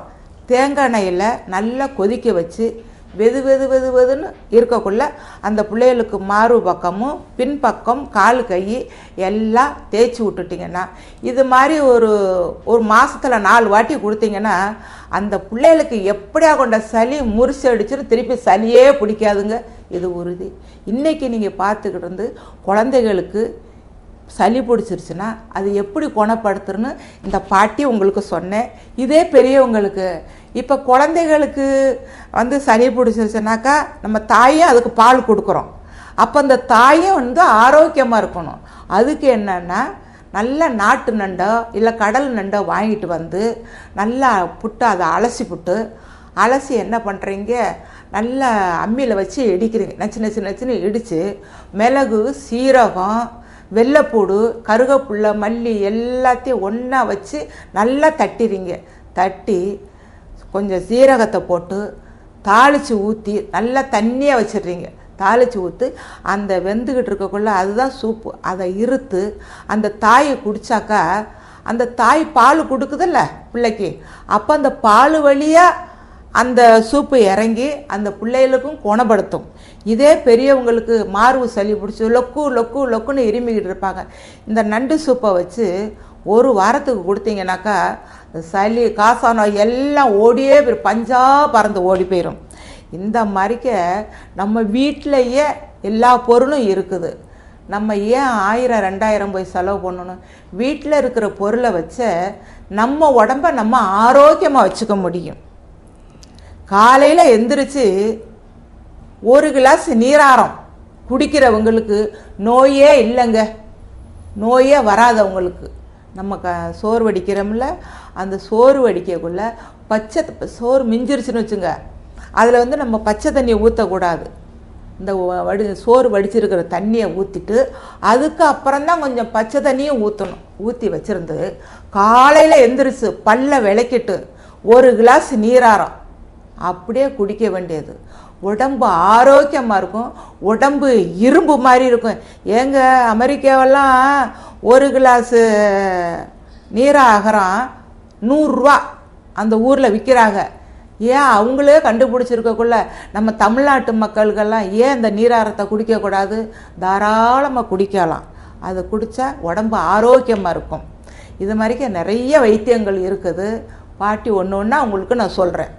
Speaker 4: தேங்காய் எண்ணெயில் நல்லா கொதிக்க வச்சு வெது வெது வெது வெதுன்னு இருக்கக்குள்ள அந்த பிள்ளைகளுக்கு மாறு பக்கமும் பின்பக்கம் கால் கை எல்லாம் தேய்ச்சி விட்டுட்டிங்கன்னா இது மாதிரி ஒரு ஒரு மாசத்துல நாலு வாட்டி கொடுத்தீங்கன்னா அந்த பிள்ளைகளுக்கு எப்படியா கொண்ட சளி முறிச்சு அடிச்சுன்னு திருப்பி சளியே பிடிக்காதுங்க இது உறுதி இன்னைக்கு நீங்கள் பார்த்துக்கிட்டு இருந்து குழந்தைகளுக்கு சளி பிடிச்சிருச்சுன்னா அது எப்படி குணப்படுத்துறன்னு இந்த பாட்டி உங்களுக்கு சொன்னேன் இதே பெரியவங்களுக்கு இப்போ குழந்தைகளுக்கு வந்து சளி பிடிச்சிருச்சுனாக்கா நம்ம தாயும் அதுக்கு பால் கொடுக்குறோம் அப்போ அந்த தாயும் வந்து ஆரோக்கியமாக இருக்கணும் அதுக்கு என்னன்னா நல்ல நாட்டு நண்டோ இல்லை கடல் நண்டோ வாங்கிட்டு வந்து நல்லா புட்டு அதை அலசி புட்டு அலசி என்ன பண்ணுறீங்க நல்லா அம்மியில் வச்சு இடிக்கிறீங்க நச்சு நச்சு நச்சுன்னு இடித்து மிளகு சீரகம் வெள்ளைப்பூடு கருகப்புல்லை மல்லி எல்லாத்தையும் ஒன்றா வச்சு நல்லா தட்டிறீங்க தட்டி கொஞ்சம் சீரகத்தை போட்டு தாளித்து ஊற்றி நல்லா தண்ணியாக வச்சிடுறீங்க தாளித்து ஊற்றி அந்த வெந்துக்கிட்டு இருக்கக்குள்ள அதுதான் சூப்பு அதை இருத்து அந்த தாயை குடித்தாக்கா அந்த தாய் பால் கொடுக்குதுல்ல பிள்ளைக்கு அப்போ அந்த பால் வழியாக அந்த சூப்பு இறங்கி அந்த பிள்ளைகளுக்கும் குணப்படுத்தும் இதே பெரியவங்களுக்கு மார்பு சளி பிடிச்சி லொக்கு லொக்கு லொக்குன்னு இருமிக்கிட்டு இருப்பாங்க இந்த நண்டு சூப்பை வச்சு ஒரு வாரத்துக்கு கொடுத்தீங்கன்னாக்கா சளி காசானம் எல்லாம் ஓடியே போயிடும் பஞ்சா பறந்து ஓடி போயிடும் இந்த மாதிரிக்க நம்ம வீட்டிலையே எல்லா பொருளும் இருக்குது நம்ம ஏன் ஆயிரம் ரெண்டாயிரம் போய் செலவு பண்ணணும் வீட்டில் இருக்கிற பொருளை வச்ச நம்ம உடம்ப நம்ம ஆரோக்கியமாக வச்சுக்க முடியும் காலையில் எந்திரிச்சு ஒரு கிளாஸ் நீராரம் குடிக்கிறவங்களுக்கு நோயே இல்லைங்க நோயே வராதவங்களுக்கு நம்ம க சோறு வடிக்கிறோம்ல அந்த சோறு வடிக்கக்குள்ள பச்சை த- சோறு மிஞ்சிருச்சுன்னு வச்சுங்க அதில் வந்து நம்ம பச்சை தண்ணியை ஊற்றக்கூடாது இந்த வ- வடி சோறு வடிச்சிருக்கிற தண்ணியை ஊற்றிட்டு அதுக்கு அப்புறம்தான் கொஞ்சம் பச்சை தண்ணியும் ஊற்றணும் ஊற்றி வச்சுருந்து காலையில் எந்திரிச்சு பல்ல விளக்கிட்டு ஒரு கிளாஸ் நீராரம் அப்படியே குடிக்க வேண்டியது உடம்பு ஆரோக்கியமாக இருக்கும் உடம்பு இரும்பு மாதிரி இருக்கும் ஏங்க அமெரிக்காவெல்லாம் ஒரு கிளாஸு நீராகரம் நூறுரூவா அந்த ஊரில் விற்கிறாங்க ஏன் அவங்களே கண்டுபிடிச்சிருக்கக்குள்ள நம்ம தமிழ்நாட்டு மக்களுக்கெல்லாம் ஏன் இந்த நீராரத்தை குடிக்கக்கூடாது தாராளமாக குடிக்கலாம் அதை குடித்தா உடம்பு ஆரோக்கியமாக இருக்கும் இது மாதிரிக்க நிறைய வைத்தியங்கள் இருக்குது பாட்டி ஒன்று ஒன்றா உங்களுக்கு நான் சொல்கிறேன்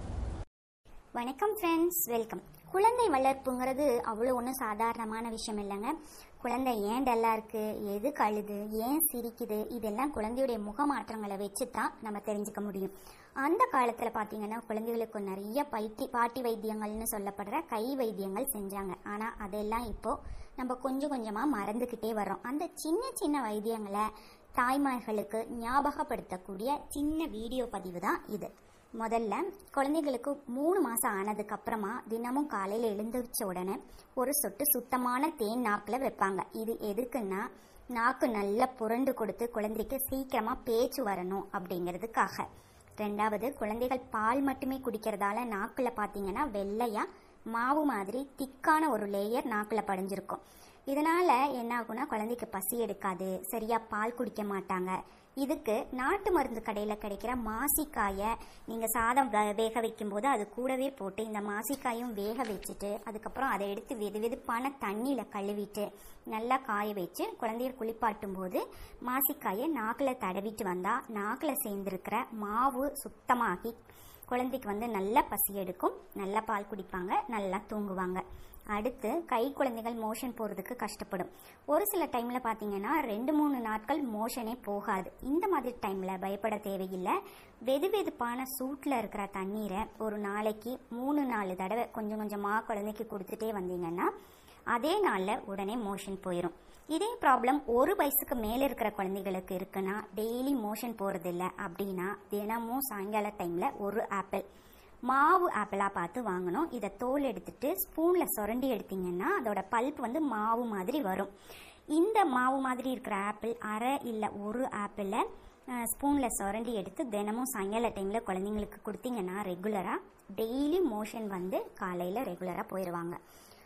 Speaker 5: வணக்கம் ஃப்ரெண்ட்ஸ் வெல்கம் குழந்தை வளர்ப்புங்கிறது அவ்வளோ ஒன்றும் சாதாரணமான விஷயம் இல்லைங்க குழந்தை ஏன் டல்லா இருக்கு எது கழுது ஏன் சிரிக்குது இதெல்லாம் குழந்தையுடைய முக மாற்றங்களை வச்சு தான் நம்ம தெரிஞ்சுக்க முடியும் அந்த காலத்தில் பார்த்தீங்கன்னா குழந்தைகளுக்கு நிறைய பைத்தி பாட்டி வைத்தியங்கள்னு சொல்லப்படுற கை வைத்தியங்கள் செஞ்சாங்க ஆனால் அதெல்லாம் இப்போ நம்ம கொஞ்சம் கொஞ்சமாக மறந்துக்கிட்டே வர்றோம் அந்த சின்ன சின்ன வைத்தியங்களை தாய்மார்களுக்கு ஞாபகப்படுத்தக்கூடிய சின்ன வீடியோ பதிவு தான் இது முதல்ல குழந்தைங்களுக்கு மூணு மாதம் ஆனதுக்கு அப்புறமா தினமும் காலையில் எழுந்திரிச்ச உடனே ஒரு சொட்டு சுத்தமான தேன் நாக்கில் வைப்பாங்க இது எதுக்குன்னா நாக்கு நல்லா புரண்டு கொடுத்து குழந்தைக்கு சீக்கிரமாக பேச்சு வரணும் அப்படிங்கிறதுக்காக ரெண்டாவது குழந்தைகள் பால் மட்டுமே குடிக்கிறதால நாக்கில் பார்த்தீங்கன்னா வெள்ளையா மாவு மாதிரி திக்கான ஒரு லேயர் நாக்கில் படிஞ்சிருக்கும் இதனால என்ன ஆகும்னா குழந்தைக்கு பசி எடுக்காது சரியா பால் குடிக்க மாட்டாங்க இதுக்கு நாட்டு மருந்து கடையில் கிடைக்கிற மாசிக்காயை நீங்கள் சாதம் வே- வேக வைக்கும்போது அது கூடவே போட்டு இந்த மாசிக்காயும் வேக வச்சுட்டு அதுக்கப்புறம் அதை எடுத்து வெது வெதுப்பான தண்ணியில் கழுவிட்டு நல்லா காய வச்சு குழந்தைய குளிப்பாட்டும் போது மாசிக்காயை நாக்கில் தடவிட்டு வந்தால் நாக்கில் சேர்ந்துருக்கிற மாவு சுத்தமாகி குழந்தைக்கு வந்து நல்ல பசி எடுக்கும் நல்லா பால் குடிப்பாங்க நல்லா தூங்குவாங்க அடுத்து கை குழந்தைகள் மோஷன் போகிறதுக்கு கஷ்டப்படும் ஒரு சில டைமில் பார்த்தீங்கன்னா ரெண்டு மூணு நாட்கள் மோஷனே போகாது இந்த மாதிரி டைமில் பயப்பட தேவையில்லை வெது வெதுப்பான சூட்டில் இருக்கிற தண்ணீரை ஒரு நாளைக்கு மூணு நாலு தடவை கொஞ்சம் கொஞ்சமாக குழந்தைக்கு கொடுத்துட்டே வந்தீங்கன்னா அதே நாளில் உடனே மோஷன் போயிடும் இதே ப்ராப்ளம் ஒரு வயசுக்கு மேலே இருக்கிற குழந்தைகளுக்கு இருக்குன்னா டெய்லி மோஷன் போகிறதில்ல அப்படின்னா தினமும் சாயங்கால டைமில் ஒரு ஆப்பிள் மாவு ஆப்பிளாக பார்த்து வாங்கணும் இதை தோல் எடுத்துட்டு ஸ்பூனில் சுரண்டி எடுத்தீங்கன்னா அதோட பல்ப் வந்து மாவு மாதிரி வரும் இந்த மாவு மாதிரி இருக்கிற ஆப்பிள் அரை இல்லை ஒரு ஆப்பிளை ஸ்பூனில் சுரண்டி எடுத்து தினமும் சாயங்கால டைமில் குழந்தைங்களுக்கு கொடுத்தீங்கன்னா ரெகுலராக டெய்லி மோஷன் வந்து காலையில் ரெகுலராக போயிடுவாங்க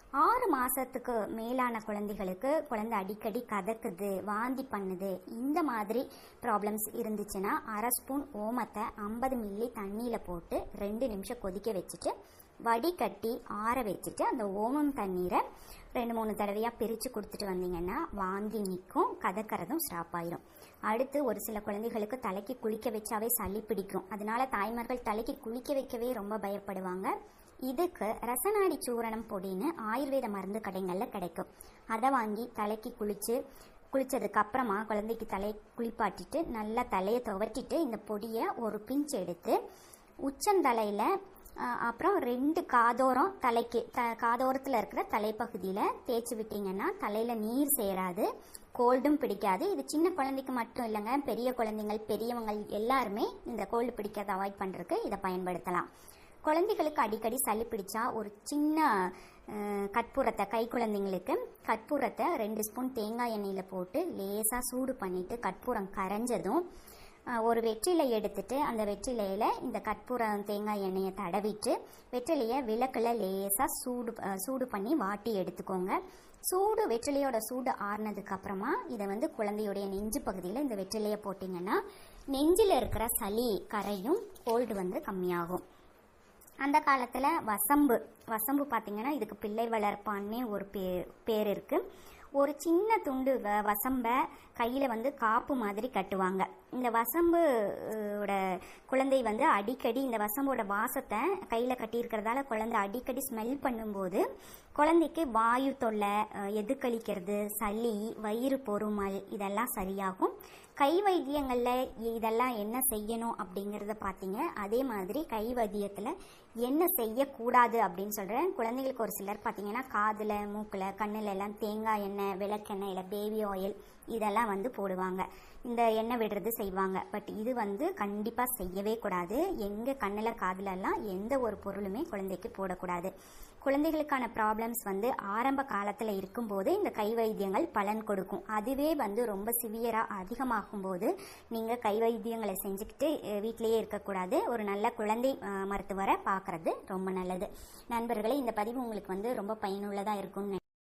Speaker 5: ஆறு மாசத்துக்கு மேலான குழந்தைகளுக்கு குழந்தை அடிக்கடி கதக்குது வாந்தி பண்ணுது இந்த மாதிரி ப்ராப்ளம்ஸ் இருந்துச்சுன்னா அரை ஸ்பூன் ஓமத்தை ஐம்பது மில்லி தண்ணியில் போட்டு ரெண்டு நிமிஷம் கொதிக்க வச்சுட்டு வடிகட்டி ஆற வச்சுட்டு அந்த ஓமம் தண்ணீரை ரெண்டு மூணு தடவையாக பிரித்து கொடுத்துட்டு வந்தீங்கன்னா வாந்தி நிற்கும் கதக்கிறதும் ஸ்டாப் ஆயிரும் அடுத்து ஒரு சில குழந்தைகளுக்கு தலைக்கு குளிக்க வச்சாவே சளி பிடிக்கும் அதனால தாய்மார்கள் தலைக்கு குளிக்க வைக்கவே ரொம்ப பயப்படுவாங்க இதுக்கு ரசநாடி சூரணம் பொடின்னு ஆயுர்வேத மருந்து கடைகளில் கிடைக்கும் அதை வாங்கி தலைக்கு குளிச்சு குளிச்சதுக்கு அப்புறமா குழந்தைக்கு தலை குளிப்பாட்டிட்டு நல்லா தலையை துவட்டிட்டு இந்த பொடியை ஒரு பிஞ்ச் எடுத்து உச்சந்தலையில் அப்புறம் ரெண்டு காதோரம் தலைக்கு த காதோரத்தில் இருக்கிற தலைப்பகுதியில் தேய்ச்சி விட்டீங்கன்னா தலையில் நீர் சேராது கோல்டும் பிடிக்காது இது சின்ன குழந்தைக்கு மட்டும் இல்லைங்க பெரிய குழந்தைங்கள் பெரியவங்க எல்லாருமே இந்த கோல்டு பிடிக்காத அவாய்ட் பண்ணுறதுக்கு இதை பயன்படுத்தலாம் குழந்தைகளுக்கு அடிக்கடி சளி பிடிச்சா ஒரு சின்ன அஹ், கற்பூரத்தை கை குழந்தைங்களுக்கு கற்பூரத்தை ரெண்டு ஸ்பூன் தேங்காய் எண்ணெயில் போட்டு லேசாக சூடு பண்ணிட்டு கற்பூரம் கரைஞ்சதும் அஹ், ஒரு வெற்றிலை எடுத்துட்டு அந்த வெற்றிலையில் இந்த கற்பூரம் தேங்காய் எண்ணெயை தடவிட்டு வெற்றிலையை விளக்கில் லேசாக சூடு அஹ், சூடு பண்ணி வாட்டி எடுத்துக்கோங்க சூடு வெற்றிலையோட சூடு ஆறுனதுக்கு அப்புறமா இதை வந்து குழந்தையுடைய நெஞ்சு பகுதியில் இந்த வெற்றிலையை போட்டிங்கன்னா நெஞ்சில் இருக்கிற சளி கரையும் கோல்டு வந்து கம்மியாகும் அந்த காலத்தில் வசம்பு வசம்பு பார்த்தீங்கன்னா இதுக்கு பிள்ளை வளர்ப்பான்னே ஒரு பே பேர் இருக்குது ஒரு சின்ன துண்டு வ- வசம்பை கையில் வந்து காப்பு மாதிரி கட்டுவாங்க இந்த வசம்பு அஹ், ஓட குழந்தை வந்து அடிக்கடி இந்த வசம்போட வாசத்தை கையில் கட்டியிருக்கிறதால குழந்தை அடிக்கடி ஸ்மெல் பண்ணும்போது குழந்தைக்கு வாயு தொல்லை அஹ், எதுக்களிக்கிறது சளி வயிறு பொறுமல் இதெல்லாம் சரியாகும் கை வைத்தியங்களில் இதெல்லாம் என்ன செய்யணும் அப்படிங்கிறத பார்த்தீங்க அதே மாதிரி கை வைத்தியத்தில் என்ன செய்யக்கூடாது அப்படின்னு சொல்கிறேன் குழந்தைகளுக்கு ஒரு சிலர் பார்த்தீங்கன்னா காதில் மூக்கில் கண்ணுல எல்லாம் தேங்காய் எண்ணெய் விளக்கெண்ணெய் இல்லை பேபி ஆயில் இதெல்லாம் வந்து போடுவாங்க இந்த எண்ணெய் விடுறது செய்வாங்க பட் இது வந்து கண்டிப்பாக செய்யவே கூடாது எங்கள் கண்ணில் காதுலெல்லாம் எந்த ஒரு பொருளுமே குழந்தைக்கு போடக்கூடாது குழந்தைகளுக்கான ப்ராப்ளம்ஸ் வந்து ஆரம்ப காலத்தில் இருக்கும்போது இந்த கை வைத்தியங்கள் பலன் கொடுக்கும் அதுவே வந்து ரொம்ப சிவியராக அதிகமாகும் போது நீங்கள் கை வைத்தியங்களை செஞ்சுக்கிட்டு அஹ், வீட்டிலேயே இருக்கக்கூடாது ஒரு நல்ல குழந்தை அஹ், மருத்துவரை பார்க்கறது ரொம்ப நல்லது நண்பர்களே இந்த பதிவு உங்களுக்கு வந்து ரொம்ப பயனுள்ளதாக இருக்கும்னு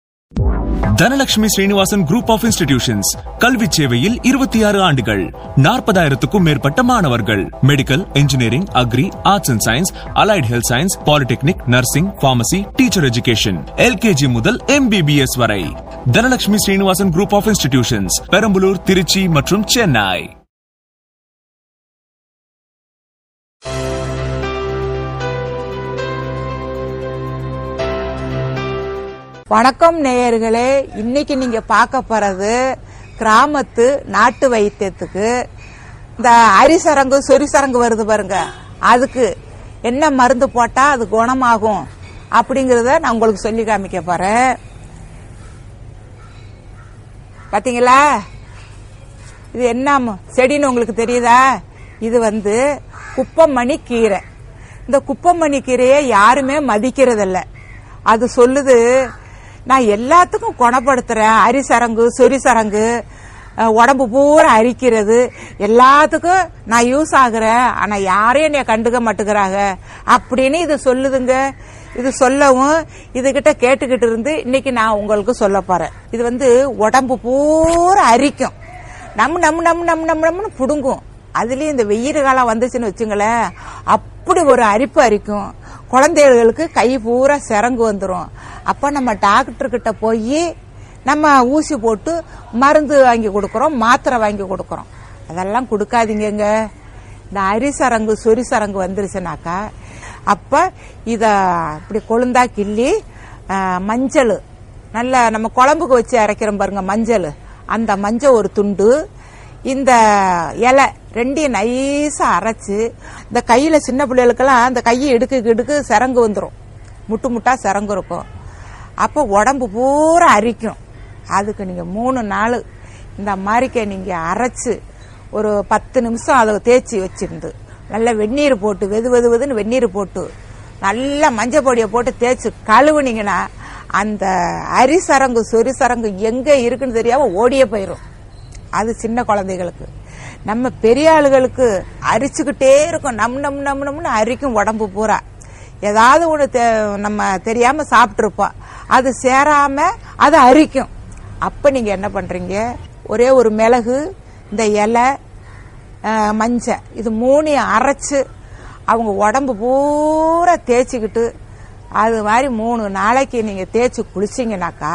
Speaker 6: Dhanalakshmi Srinivasan group of institutions கல்வி சேவையில் இருபத்தி ஆறு ஆண்டுகள் நாற்பதாயிரத்துக்கும் மேற்பட்ட மாணவர்கள் medical engineering agri arts and science allied health science polytechnic nursing pharmacy teacher education LKG முதல் எம்பிபிஎஸ் வரை Dhanalakshmi Srinivasan group of institutions Perambalur Trichy மற்றும் சென்னை
Speaker 4: வணக்கம் நேயர்களே இன்னைக்கு நீங்க பார்க்க போறது கிராமத்து நாட்டு வைத்தியத்துக்கு இந்த அரிசரங்கு சொரிசரங்கு வருது பாருங்க அதுக்கு என்ன மருந்து போட்டா அது குணமாகும் அப்படிங்கறத நான் உங்களுக்கு சொல்லி காமிக்க போறேன் பாத்தீங்களா இது என்ன ம- செடின்னு உங்களுக்கு தெரியுதா இது வந்து குப்பமணி கீரை இந்த குப்பமணி கீரையை யாருமே மதிக்கிறதில்ல அது சொல்லுது நான் எல்லாத்துக்கும் குணப்படுத்துறேன் அரிசரங்கு சொரிசரங்கு அஹ், உடம்பு பூரா அரிக்கிறது எல்லாத்துக்கும் நான் யூஸ் ஆகுறேன் ஆனா யாரையும் என்னைய கண்டுக்க மாட்டேங்கிறாங்க அப்படின்னு இது சொல்லுதுங்க இது சொல்லவும் இதுகிட்ட கேட்டுக்கிட்டு இருந்து இன்னைக்கு நான் உங்களுக்கு சொல்ல போறேன் இது வந்து உடம்பு பூரா அரிக்கும் நம்ம நம்ம நம்ம நம்ம நம்ம நம்மனு புடுங்கும் அதுலயும் இந்த வெயில் காலம் வந்துச்சுன்னு வச்சுங்களேன் அப்படி ஒரு அரிப்பு அரிக்கும் குழந்தைகளுக்கு கை பூரா சிறங்கு வந்துடும் அப்ப நம்ம டாக்டர் கிட்ட போய் நம்ம ஊசி போட்டு மருந்து வாங்கி கொடுக்கறோம் மாத்திரை வாங்கி கொடுக்கறோம் அதெல்லாம் கொடுக்காதீங்கங்க இந்த அரிசரங்கு சொரிசரங்கு வந்துருச்சுனாக்கா அப்ப இத இப்படி கொழுந்தா கிள்ளி ஆஹ், மஞ்சள் நல்ல நம்ம குழம்புக்கு வச்சு அரைக்கிறோம் பாருங்க மஞ்சள் அந்த மஞ்சள் ஒரு துண்டு இந்த இலை ரெண்டையும் நைஸா அரைச்சு இந்த கையில சின்ன பிள்ளைகளுக்கெல்லாம் அந்த கையை எடுக்க எடுக்க சிறங்கு வந்துடும் முட்டு முட்டா சிறங்கு இருக்கும் அப்போ உடம்பு பூரா அரிக்கும் அதுக்கு நீங்க மூணு நாள் இந்த மாதிரிக்க நீங்க அரைச்சு ஒரு பத்து நிமிஷம் அதை தேய்ச்சி வச்சிருந்து நல்ல வெந்நீர் போட்டு வெது வெது வெதுன்னு வெந்நீர் போட்டு நல்ல மஞ்சள் பொடியை போட்டு தேய்ச்சி கழுவுனீங்கன்னா அந்த அரிசரங்கு சொரிசரங்கு எங்க இருக்குன்னு தெரியாம ஓடியே போயிடும் அது சின்ன குழந்தைகளுக்கு நம்ம பெரிய ஆளுகளுக்கு அரிச்சுக்கிட்டே இருக்கும் நம் நம் நம் நம்னு அரிக்கும் உடம்பு பூரா ஏதாவது ஒன்று நம்ம தெரியாம சாப்பிட்டுருப்போம் அது சேராம அது அரிக்கும் அப்ப நீங்க என்ன பண்றீங்க ஒரே ஒரு மிளகு இந்த இலை அஹ், மஞ்சள் இது மூணையும் அரைச்சு அவங்க உடம்பு பூரா தேய்ச்சிக்கிட்டு அது மாதிரி மூணு நாளைக்கு நீங்க தேய்ச்சி குளிச்சிங்கனாக்கா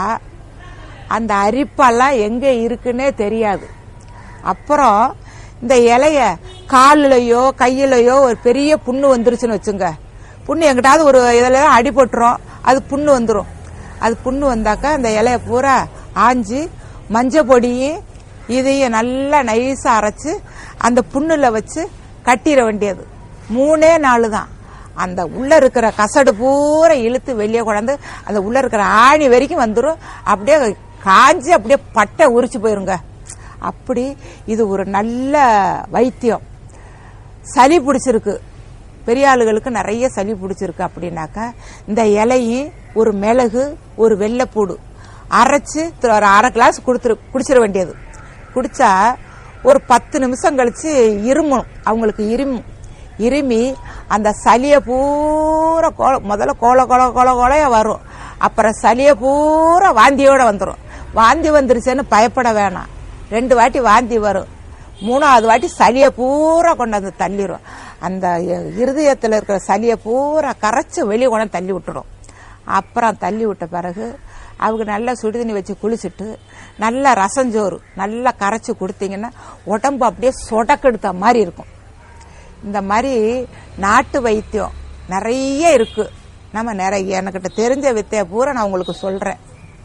Speaker 4: அந்த அரிப்பெல்லாம் எங்க இருக்குன்னே தெரியாது அப்புறம் இந்த இலைய கால்லையோ கையிலையோ ஒரு பெரிய புண்ணு வந்துருச்சுன்னு வச்சுங்க புண்ணு எங்கிட்டாவது ஒரு இதில் அடிபட்டுரும் அது புண்ணு வந்துடும் அது புண்ணு வந்தாக்கா அந்த இலைய பூரா ஆஞ்சி மஞ்சள் பொடியும் இதையும் நல்லா நைஸாக அரைச்சு அந்த புண்ணுல வச்சு கட்டிட வேண்டியது மூணே நாள் தான் அந்த உள்ள இருக்கிற கசடு பூரா இழுத்து வெளியே கொண்டாந்து அந்த உள்ள இருக்கிற ஆணி வரைக்கும் வந்துடும் அப்படியே காஞ்சி அப்படியே பட்டை உரிச்சு போயிருங்க அப்படி இது ஒரு நல்ல வைத்தியம் சளி பிடிச்சிருக்கு பெரிய ஆளுகளுக்கு நிறைய சளி பிடிச்சிருக்கு அப்படின்னாக்கா இந்த இலையும் ஒரு மிளகு ஒரு வெள்ளைப்பூடு அரைச்சு தி- ஒரு அரை கிளாஸ் கொடுத்துரு குடிச்சிட வேண்டியது குடிச்சா ஒரு பத்து நிமிஷம் கழிச்சு இருமும் அவங்களுக்கு இருமும் இருமி அந்த சளியை பூரா கோல முதல்ல கோல கோல கோல கோலையா வரும் அப்புறம் சளியை பூரா வாந்தியோட வந்துடும் வாந்தி வந்துருச்சுன்னு பயப்பட வேணாம் ரெண்டு வாட்டி வாந்தி வரும் மூணாவது வாட்டி சளியை பூரா கொண்டாந்து தள்ளிடும் அந்த இருதயத்தில் இருக்கிற சளியை பூரா கரைச்சி வெளியே கொண்டாந்து தள்ளி விட்டுடும் அப்புறம் தள்ளி விட்ட பிறகு அவங்க நல்லா சுடுதண்ணி வச்சு குளிச்சுட்டு நல்லா ரசஞ்சோறு நல்லா கரைச்சி கொடுத்தீங்கன்னா உடம்பு அப்படியே சொடக்கெடுத்த மாதிரி இருக்கும் இந்த மாதிரி நாட்டு வைத்தியம் நிறைய இருக்கு நம்ம நிறைய எனக்கிட்ட தெரிஞ்ச வித்தைய பூரா நான் உங்களுக்கு சொல்றேன்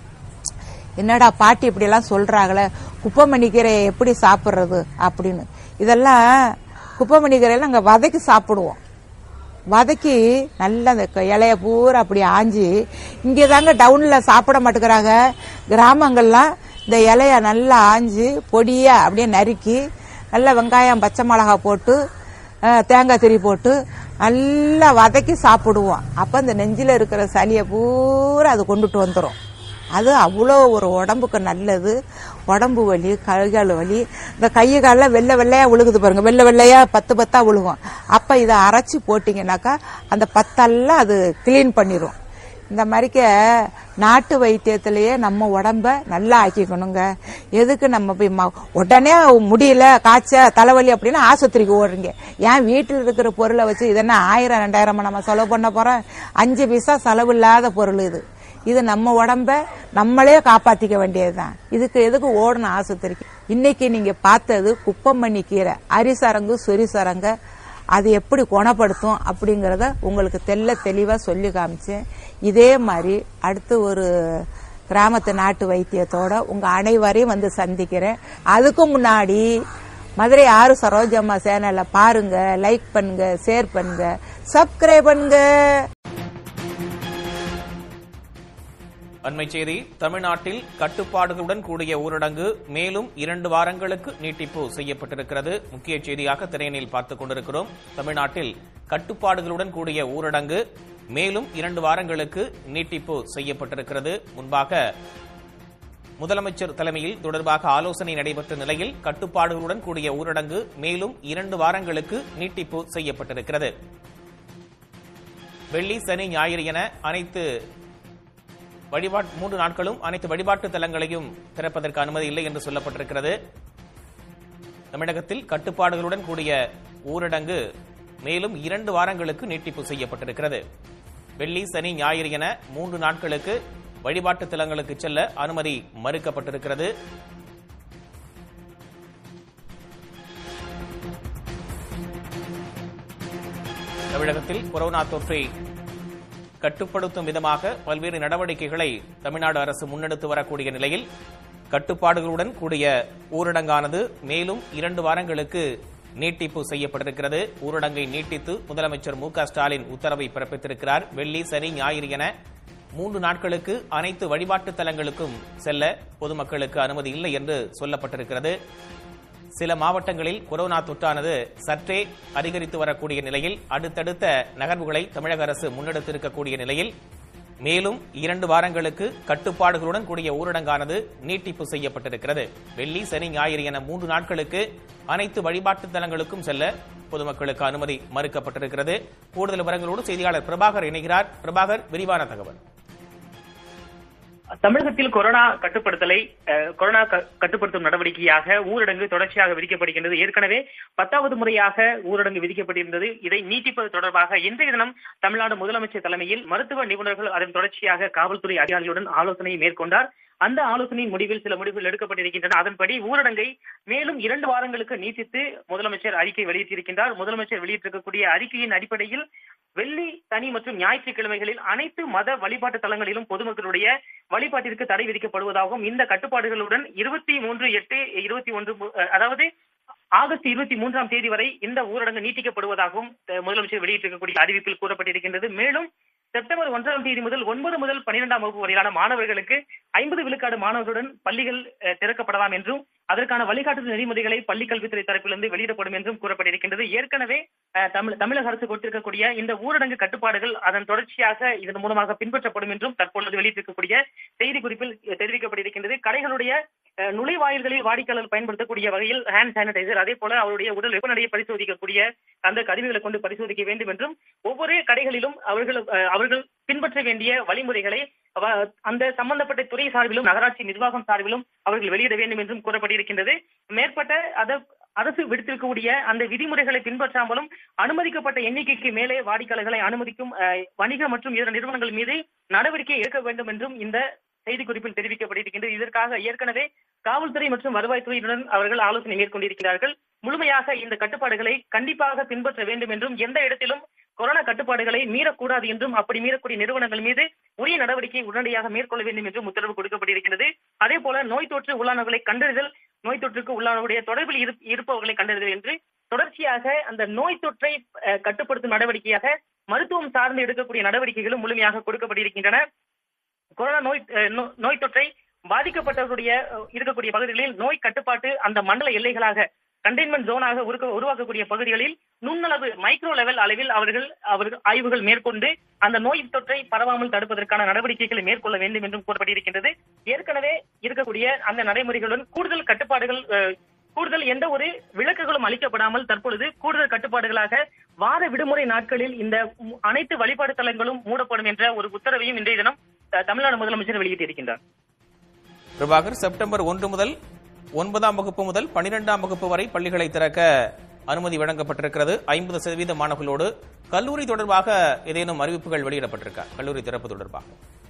Speaker 4: என்னடா பாட்டி இப்படி எல்லாம் சொல்றாங்களே குப்பமணி கீரையை எப்படி சாப்பிடுறது அப்படின்னு இதெல்லாம் குப்பமணி கீரையில நாங்க வதக்கி சாப்பிடுவோம் வதக்கி நல்லா அந்த க- இலைய பூரா அப்படி ஆஞ்சி இங்கே தாங்க டவுனில் சாப்பிட மாட்டேங்கிறாங்க கிராமங்கள்லாம் இந்த இலைய நல்லா ஆஞ்சி பொடியா அப்படியே நறுக்கி நல்லா வெங்காயம் பச்சை மிளகா போட்டு அஹ், தேங்காய் திரி போட்டு நல்லா வதக்கி சாப்பிடுவோம் அப்போ இந்த நெஞ்சில் இருக்கிற சளியை பூரா அது கொண்டுட்டு வந்துடும் அது அவ்வளோ ஒரு உடம்புக்கு நல்லது உடம்பு வலி கைகால் வலி இந்த கை காலில் வெள்ளை வெள்ளையா விழுகுது பாருங்க வெள்ளை வெள்ளையா பத்து பத்தா விழுகும் அப்ப இதை அரைச்சி போட்டீங்கன்னாக்கா அந்த பத்தெல்லாம் அது கிளீன் பண்ணிடும் இந்த மாதிரிக்க நாட்டு வைத்தியத்திலேயே நம்ம உடம்ப நல்லா ஆக்கிக்கணுங்க எதுக்கு நம்ம போய் ம- உடனே முடியல காய்ச்ச தலைவலி அப்படின்னு ஆஸ்பத்திரிக்கு ஓடுறீங்க ஏன் வீட்டில் இருக்கிற பொருளை வச்சு இதென்ன ஆயிரம் ரெண்டாயிரம் நம்ம செலவு பண்ண போறோம் அஞ்சு பைசா செலவு இல்லாத பொருள் இது இது நம்ம உடம்ப நம்மளே காப்பாத்திக்க வேண்டியதுதான் இதுக்கு எதுக்கு ஓடணும் ஆஸ்பத்திரிக்கு இன்னைக்கு நீங்க பார்த்தது குப்பமண்ணி கீரை அரிசரங்கு சொரிசரங்க அது எப்படி குணப்படுத்தும் அப்படிங்கறத உங்களுக்கு தெல்ல தெளிவா சொல்லி காமிச்சேன் இதே மாதிரி அடுத்து ஒரு கிராமத்து நாட்டு வைத்தியத்தோட உங்க அனைவரையும் வந்து சந்திக்கிறேன் அதுக்கு முன்னாடி மதுரை ஆறு சரோஜம்மா சேனலை பாருங்க லைக் பண்ணுங்க ஷேர் பண்ணுங்க சப்ஸ்கிரைப் பண்ணுங்க
Speaker 7: அண்மை செய்தி தமிழ்நாட்டில் கட்டுப்பாடுகளுடன் கூடிய ஊரடங்கு மேலும் இரண்டு வாரங்களுக்கு நீட்டிப்பு செய்யப்பட்டிருக்கிறது முக்கிய செய்தியாக திரையணில் பார்த்துக் கொண்டிருக்கிறோம் தமிழ்நாட்டில் கட்டுப்பாடுகளுடன் கூடிய ஊரடங்கு மேலும் இரண்டு வாரங்களுக்கு நீட்டிப்பு செய்யப்பட்டிருக்கிறது முன்பாக முதலமைச்சர் தலைமையில் தொடர்பாக ஆலோசனை நடைபெற்ற நிலையில் கட்டுப்பாடுகளுடன் கூடிய ஊரடங்கு மேலும் இரண்டு வாரங்களுக்கு நீட்டிப்பு செய்யப்பட்டிருக்கிறது வெள்ளி சனி ஞாயிறு என அனைத்து வழிபாட் மூன்று நாட்களும் அனைத்து வழிபாட்டு தலங்களையும் திறப்பதற்கு அனுமதி இல்லை என்று சொல்லப்பட்டிருக்கிறது தமிழகத்தில் கட்டுப்பாடுகளுடன் கூடிய ஊரடங்கு மேலும் இரண்டு வாரங்களுக்கு நீட்டிப்பு செய்யப்பட்டிருக்கிறது வெள்ளி சனி ஞாயிறு என மூன்று நாட்களுக்கு வழிபாட்டு தலங்களுக்கு செல்ல அனுமதி மறுக்கப்பட்டிருக்கிறது தமிழகத்தில் கொரோனா தொற்றை கட்டுப்படுத்தும் விதமாக பல்வேறு நடவடிக்கைகளை தமிழ்நாடு அரசு முன்னெடுத்து வரக்கூடிய நிலையில் கட்டுப்பாடுகளுடன் கூடிய ஊரடங்கானது மேலும் இரண்டு வாரங்களுக்கு நீட்டிப்பு செய்யப்பட்டிருக்கிறது ஊரடங்கை நீட்டித்து முதலமைச்சர் மு க ஸ்டாலின் உத்தரவை பிறப்பித்திருக்கிறார் வெள்ளி சனி ஞாயிறு என மூன்று நாட்களுக்கு அனைத்து வழிபாட்டு தலங்களுக்கும் செல்ல பொதுமக்களுக்கு அனுமதி இல்லை என்று சொல்லப்பட்டிருக்கிறது சில மாவட்டங்களில் கொரோனா தொற்றானது சற்றே அதிகரித்து வரக்கூடிய நிலையில் அடுத்தடுத்த நகர்வுகளை தமிழக அரசு முன்னெடுத்திருக்கக்கூடிய நிலையில் மேலும் இரண்டு வாரங்களுக்கு கட்டுப்பாடுகளுடன் கூடிய ஊரடங்கானது நீட்டிப்பு செய்யப்பட்டிருக்கிறது வெள்ளி சனி ஞாயிறு என மூன்று நாட்களுக்கு அனைத்து வழிபாட்டு தலங்களுக்கும் செல்ல பொதுமக்களுக்கு அனுமதி மறுக்கப்பட்டிருக்கிறது கூடுதல் விவரங்களோடு செய்தியாளர் பிரபாகர் இணைகிறார் பிரபாகர் விரிவான தகவல்
Speaker 8: தமிழகத்தில் கொரோனா கட்டுப்படுத்தலை அஹ், கொரோனா க- கட்டுப்படுத்தும் நடவடிக்கையாக ஊரடங்கு தொடர்ச்சியாக விதிக்கப்படுகின்றது ஏற்கனவே பத்தாவது முறையாக ஊரடங்கு விதிக்கப்பட்டிருந்தது இதை நீட்டிப்பது தொடர்பாக இன்றைய தினம் தமிழ்நாடு முதலமைச்சர் தலைமையில் மருத்துவ நிபுணர்கள் அதன் தொடர்ச்சியாக காவல்துறை அதிகாரிகளுடன் ஆலோசனை மேற்கொண்டார் அந்த ஆலோசனையின் முடிவில் சில முடிவுகள் எடுக்கப்பட்டிருக்கின்றன அதன்படி ஊரடங்கை மேலும் இரண்டு வாரங்களுக்கு நீட்டித்து முதலமைச்சர் அறிக்கை வெளியிட்டிருக்கின்றார் முதலமைச்சர் வெளியிட்டிருக்கக்கூடிய அறிக்கையின் அடிப்படையில் வெள்ளி சனி மற்றும் ஞாயிற்றுக்கிழமைகளில் அனைத்து மத வழிபாட்டு தலங்களிலும் பொதுமக்களுடைய வழிபாட்டிற்கு தடை விதிக்கப்படுவதாகவும் இந்த கட்டுப்பாடுகளுடன் இருபத்தி மூன்று எட்டு இருபத்தி ஒன்று மு- அஹ், அதாவது ஆகஸ்ட் இருபத்தி மூன்றாம் தேதி வரை இந்த ஊரடங்கு நீட்டிக்கப்படுவதாகவும் அஹ், முதலமைச்சர் வெளியிட்டிருக்கக்கூடிய அறிவிப்பில் கூறப்பட்டிருக்கின்றது மேலும் செப்டம்பர் ஒன்றாம் தேதி முதல் ஒன்பது முதல் பன்னிரெண்டாம் வகுப்பு வரையிலான மாணவர்களுக்கு ஐம்பது விழுக்காடு மாணவர்களுடன் பள்ளிகள் அஹ், திறக்கப்படலாம் என்றும் அதற்கான வழிகாட்டு நெறிமுறைகளை பள்ளிக் கல்வித்துறை தரப்பிலிருந்து வெளியிடப்படும் என்றும் கூறப்பட்டிருக்கின்றது ஏற்கனவே அஹ், தமிழ் தமிழக அரசு கொடுத்திருக்கக்கூடிய இந்த ஊரடங்கு கட்டுப்பாடுகள் அதன் தொடர்ச்சியாக இதன் மூலமாக பின்பற்றப்படும் என்றும் தற்பொழுது வெளியிட்டிருக்கக்கூடிய செய்தி குறிப்பில் அஹ், தெரிவிக்கப்பட்டிருக்கின்றது கடைகளுடைய அஹ், நுழைவாயில்களில் வாடிக்கையாளர் பயன்படுத்தக்கூடிய வகையில் ஹேண்ட் சானிடைசர் அதே போல அவருடைய உடல் வெப்பநிலையை பரிசோதிக்கக்கூடிய அந்த கருவிகளை கொண்டு பரிசோதிக்க வேண்டும் என்றும் ஒவ்வொரு கடைகளிலும் அவர்கள் அஹ், அவர்கள் பின்பற்ற வேண்டிய வழிமுறைகளை அவ- அந்த சம்பந்தப்பட்ட துறை சார்பிலும் நகராட்சி நிர்வாகம் சார்பிலும் அவர்கள் வெளியிட வேண்டும் என்றும் கூறப்பட்டிருக்கின்றது மேற்பட்ட அத அரசு விடுத்திருக்கக்கூடிய அந்த விதிமுறைகளை பின்பற்றாமலும் அனுமதிக்கப்பட்ட எண்ணிக்கைக்கு மேலே வாடிக்கையாளர்களை அனுமதிக்கும் அஹ், வணிக மற்றும் இதர நிறுவனங்கள் மீது நடவடிக்கை எடுக்க வேண்டும் என்றும் இந்த செய்திக்குறிப்பில் தெரிவிக்கப்பட்டிருக்கின்றது இதற்காக ஏற்கனவே காவல்துறை மற்றும் வருவாய்த்துறையினுடன் அவர்கள் ஆலோசனை மேற்கொண்டிருக்கிறார்கள் முழுமையாக இந்த கட்டுப்பாடுகளை கண்டிப்பாக பின்பற்ற வேண்டும் என்றும் எந்த இடத்திலும் கொரோனா கட்டுப்பாடுகளை மீறக்கூடாது என்றும் அப்படி மீறக்கூடிய நிறுவனங்கள் மீது உரிய நடவடிக்கை உடனடியாக மேற்கொள்ள வேண்டும் என்றும் உத்தரவு கொடுக்கப்பட்டிருக்கிறது அதே போல நோய் தொற்று உள்ளானவர்களை கண்டறிதல் நோய் தொற்றுக்கு உள்ளானவருடைய தொடர்பில் இருப்- இருப்பவர்களை கண்டறிதல் என்று தொடர்ச்சியாக அந்த நோய் தொற்றை அஹ், கட்டுப்படுத்தும் நடவடிக்கையாக மருத்துவம் சார்ந்து எடுக்கக்கூடிய நடவடிக்கைகளும் முழுமையாக கொடுக்கப்பட்டிருக்கின்றன கொரோனா நோய் அஹ், நோ- நோய் தொற்றை பாதிக்கப்பட்டவர்களுடைய அஹ், இருக்கக்கூடிய பகுதிகளில் நோய் கட்டுப்பாட்டு அந்த மண்டல எல்லைகளாக கண்டெய்ன்மெண்ட் ஜோனாக உருக்க- உருவாக்கக்கூடிய பகுதிகளில் நுண்ணளவு மைக்ரோ லெவல் அளவில் அவர்கள் அவர்கள் ஆய்வுகள் மேற்கொண்டு அந்த நோய் தொற்றை பரவாமல் தடுப்பதற்கான நடவடிக்கைகளை மேற்கொள்ள வேண்டும் என்றும் கூறப்பட்டிருக்கின்றது ஏற்கனவே இருக்கக்கூடிய அந்த நடைமுறைகளுடன் கூடுதல் கட்டுப்பாடுகள் அஹ், கூடுதல் எந்த ஒரு விலக்குகளும் அளிக்கப்படாமல் தற்பொழுது கூடுதல் கட்டுப்பாடுகளாக வார விடுமுறை நாட்களில் இந்த மு- அனைத்து வழிபாடு தலங்களும் மூடப்படும் என்ற ஒரு உத்தரவையும் இன்றைய தினம் அஹ், தமிழ்நாடு முதலமைச்சர் வெளியிட்டிருக்கின்றார்
Speaker 7: பிரபாகர் செப்டம்பர் ஒன்று முதல் ஒன்பதாம் வகுப்பு முதல் பனிரெண்டாம் வகுப்பு வரை பள்ளிகளை திறக்க அனுமதி வழங்கப்பட்டிருக்கிறது ஐம்பது சதவீத மாணவர்களோடு கல்லூரி தொடர்பாக ஏதேனும் அறிவிப்புகள் வெளியிடப்பட்டிருக்கா கல்லூரி திறப்பு தொடர்பாக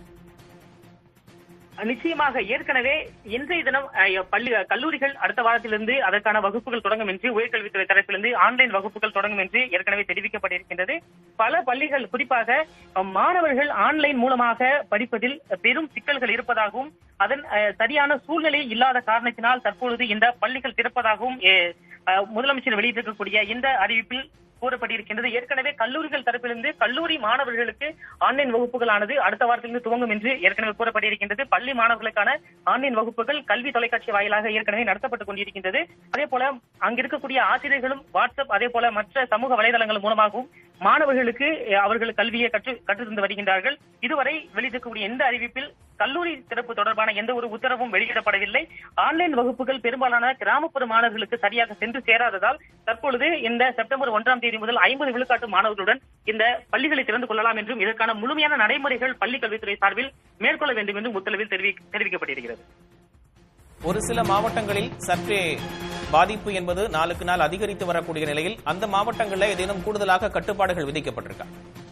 Speaker 8: நிச்சயமாக ஏற்கனவே இன்றைய தினம் அஹ், பள்ளி கல்லூரிகள் அடுத்த வாரத்திலிருந்து அதற்கான வகுப்புகள் தொடங்கும் என்று உயர்கல்வித்துறை தரப்பிலிருந்து ஆன்லைன் வகுப்புகள் தொடங்கும் என்று ஏற்கனவே தெரிவிக்கப்பட்டிருக்கின்றது பல பள்ளிகள் குறிப்பாக அஹ், மாணவர்கள் ஆன்லைன் மூலமாக படிப்பதில் பெரும் சிக்கல்கள் இருப்பதாகவும் அதன் அஹ், சரியான சூழ்நிலை இல்லாத காரணத்தினால் தற்பொழுது இந்த பள்ளிகள் திறப்பதாகவும் அஹ், அஹ், முதலமைச்சர் வெளியிட்டிருக்கக்கூடிய இந்த அறிவிப்பில் கூறப்பட்டிருக்கின்றது ஏற்கனவே கல்லூரிகள் தரப்பிலிருந்து கல்லூரி மாணவர்களுக்கு ஆன்லைன் வகுப்புகளானது அடுத்த வாரத்திலிருந்து துவங்கும் என்று ஏற்கனவே கூறப்பட்டிருக்கின்றது பள்ளி மாணவர்களுக்கான ஆன்லைன் வகுப்புகள் கல்வி தொலைக்காட்சி வாயிலாக ஏற்கனவே நடத்தப்பட்டுக் கொண்டிருக்கின்றது அதே போல அங்க இருக்கக்கூடிய ஆசிரியர்களும் வாட்ஸ்அப் அதே போல மற்ற சமூக வலைதளங்கள் மூலமாகவும் மாணவர்களுக்கு அஹ், அவர்கள் கல்வியை கற்று கற்றுத் தந்து வருகின்றார்கள் இதுவரை வெளியிடக்கூடிய எந்த அறிவிப்பில் கல்லூரி திறப்பு தொடர்பான எந்த ஒரு உத்தரவும் வெளியிடப்படவில்லை ஆன்லைன் வகுப்புகள் பெரும்பாலான கிராமப்புற மாணவர்களுக்கு சரியாக சென்று சேராததால் தற்பொழுது இந்த செப்டம்பர் ஒன்றாம் தேதி முதல் ஐம்பது விழுக்காட்டு மாணவர்களுடன் இந்த பள்ளிகளை திறந்து கொள்ளலாம் என்றும் இதற்கான முழுமையான நடைமுறைகள் பள்ளி கல்வித்துறை சார்பில் மேற்கொள்ள வேண்டும் என்றும் உத்தரவில் தெரிவி- தெரிவிக்கப்பட்டிருக்கிறது
Speaker 7: ஒரு சில மாவட்டங்களில் சற்றே பாதிப்பு என்பது நாளுக்கு நாள் அதிகரித்து வரக்கூடிய நிலையில் அந்த மாவட்டங்களில் ஏதேனும் கூடுதலாக கட்டுப்பாடுகள் விதிக்கப்பட்டிருக்கா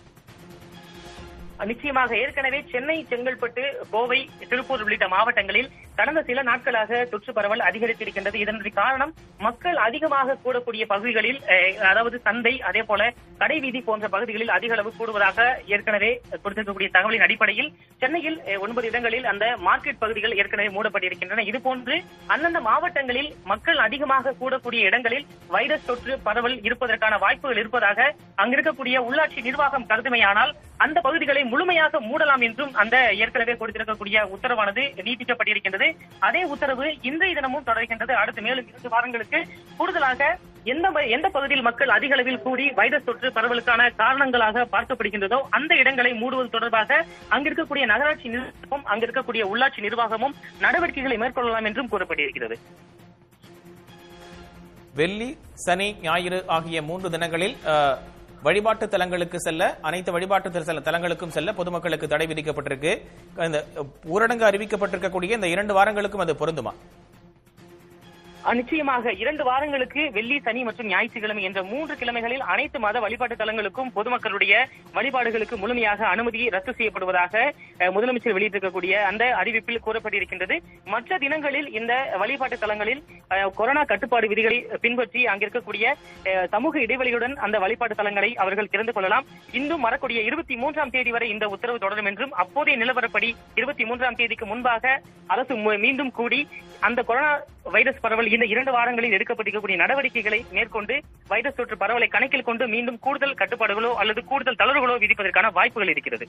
Speaker 8: நிச்சயமாக ஏற்கனவே சென்னை செங்கல்பட்டு கோவை திருப்பூர் உள்ளிட்ட மாவட்டங்களில் கடந்த சில நாட்களாக தொற்று பரவல் அதிகரித்திருக்கின்றது இதற்கு காரணம் மக்கள் அதிகமாக கூடக்கூடிய பகுதிகளில் அஹ், அதாவது சந்தை அதே போல கடை வீதி போன்ற பகுதிகளில் அதிக அளவு கூடுவதாக ஏற்கனவே கொடுத்திருக்கக்கூடிய தகவலின் அடிப்படையில் சென்னையில் அஹ், ஒன்பது இடங்களில் அந்த மார்க்கெட் பகுதிகள் ஏற்கனவே மூடப்பட்டிருக்கின்றன இதுபோன்று அந்தந்த மாவட்டங்களில் மக்கள் அதிகமாக கூடக்கூடிய இடங்களில் வைரஸ் தொற்று பரவல் இருப்பதற்கான வாய்ப்புகள் இருப்பதாக அங்கிருக்கக்கூடிய உள்ளாட்சி நிர்வாகம் கருதுமையானால் அந்த பகுதிகளை முழுமையாக மூடலாம் என்றும் அந்த ஏற்கனவே கொடுத்திருக்கக்கூடிய உத்தரவானது நீட்டிக்கப்பட்டிருக்கின்றது அதே உத்தரவு இன்றைய தினமும் தொடர்கின்றது அடுத்த மேலும் இரண்டு வாரங்களுக்கு கூடுதலாக எந்த ப- எந்த பகுதியில் மக்கள் அதிக அளவில் கூடி வைரஸ் தொற்று பரவலுக்கான காரணங்களாக பார்க்கப்படுகின்றதோ அந்த இடங்களை மூடுவது தொடர்பாக அங்கிருக்கக்கூடிய நகராட்சி நிர்வாகமும் அங்கிருக்கக்கூடிய உள்ளாட்சி நிர்வாகமும் நடவடிக்கைகளை மேற்கொள்ளலாம் என்றும் கூறப்பட்டிருக்கிறது
Speaker 7: வெள்ளி சனி ஞாயிறு ஆகிய மூன்று தினங்களில் அஹ், வழிபாட்டு தலங்களுக்கு செல்ல அனைத்து வழிபாட்டு தல- தலங்களுக்கும் செல்ல பொதுமக்களுக்கு தடை விதிக்கப்பட்டிருக்கு இந்த ஊரடங்கு அறிவிக்கப்பட்டிருக்கக்கூடிய இந்த இரண்டு வாரங்களுக்கும் அது பொருந்துமா
Speaker 8: அஹ் நிச்சயமாக இரண்டு வாரங்களுக்கு வெள்ளி சனி மற்றும் ஞாயிற்றுக்கிழமை என்ற மூன்று கிழமைகளில் அனைத்து மத வழிபாட்டு தலங்களுக்கும் பொதுமக்களுடைய வழிபாடுகளுக்கு முழுமையாக அனுமதி ரத்து செய்யப்படுவதாக அஹ், முதலமைச்சர் வெளியிட்டிருக்கக்கூடிய அந்த அறிவிப்பில் கூறப்பட்டிருக்கின்றது மற்ற தினங்களில் இந்த வழிபாட்டு தலங்களில் அஹ், கொரோனா கட்டுப்பாடு விதிகளை பின்பற்றி அங்கிருக்கக்கூடிய அஹ், சமூக இடைவெளியுடன் அந்த வழிபாட்டு தலங்களை அவர்கள் திறந்து கொள்ளலாம் இன்னும் வரக்கூடிய இருபத்தி மூன்றாம் தேதி வரை இந்த உத்தரவு தொடரும் என்றும் அப்போதைய நிலவரப்படி இருபத்தி மூன்றாம் தேதிக்கு முன்பாக அரசு மு- மீண்டும் கூடி அந்த கொரோனா வைரஸ் பரவல் இந்த இரண்டு வாரங்களில் எடுக்கப்பட்டிருக்கக்கூடிய நடவடிக்கைகளை மேற்கொண்டு வைரஸ் தொற்று பரவலை கணக்கில் கொண்டு மீண்டும் கூடுதல் கட்டுப்பாடுகளோ அல்லது கூடுதல் தளர்வுகளோ விதிப்பதற்கான வாய்ப்புகள் இருக்கிறது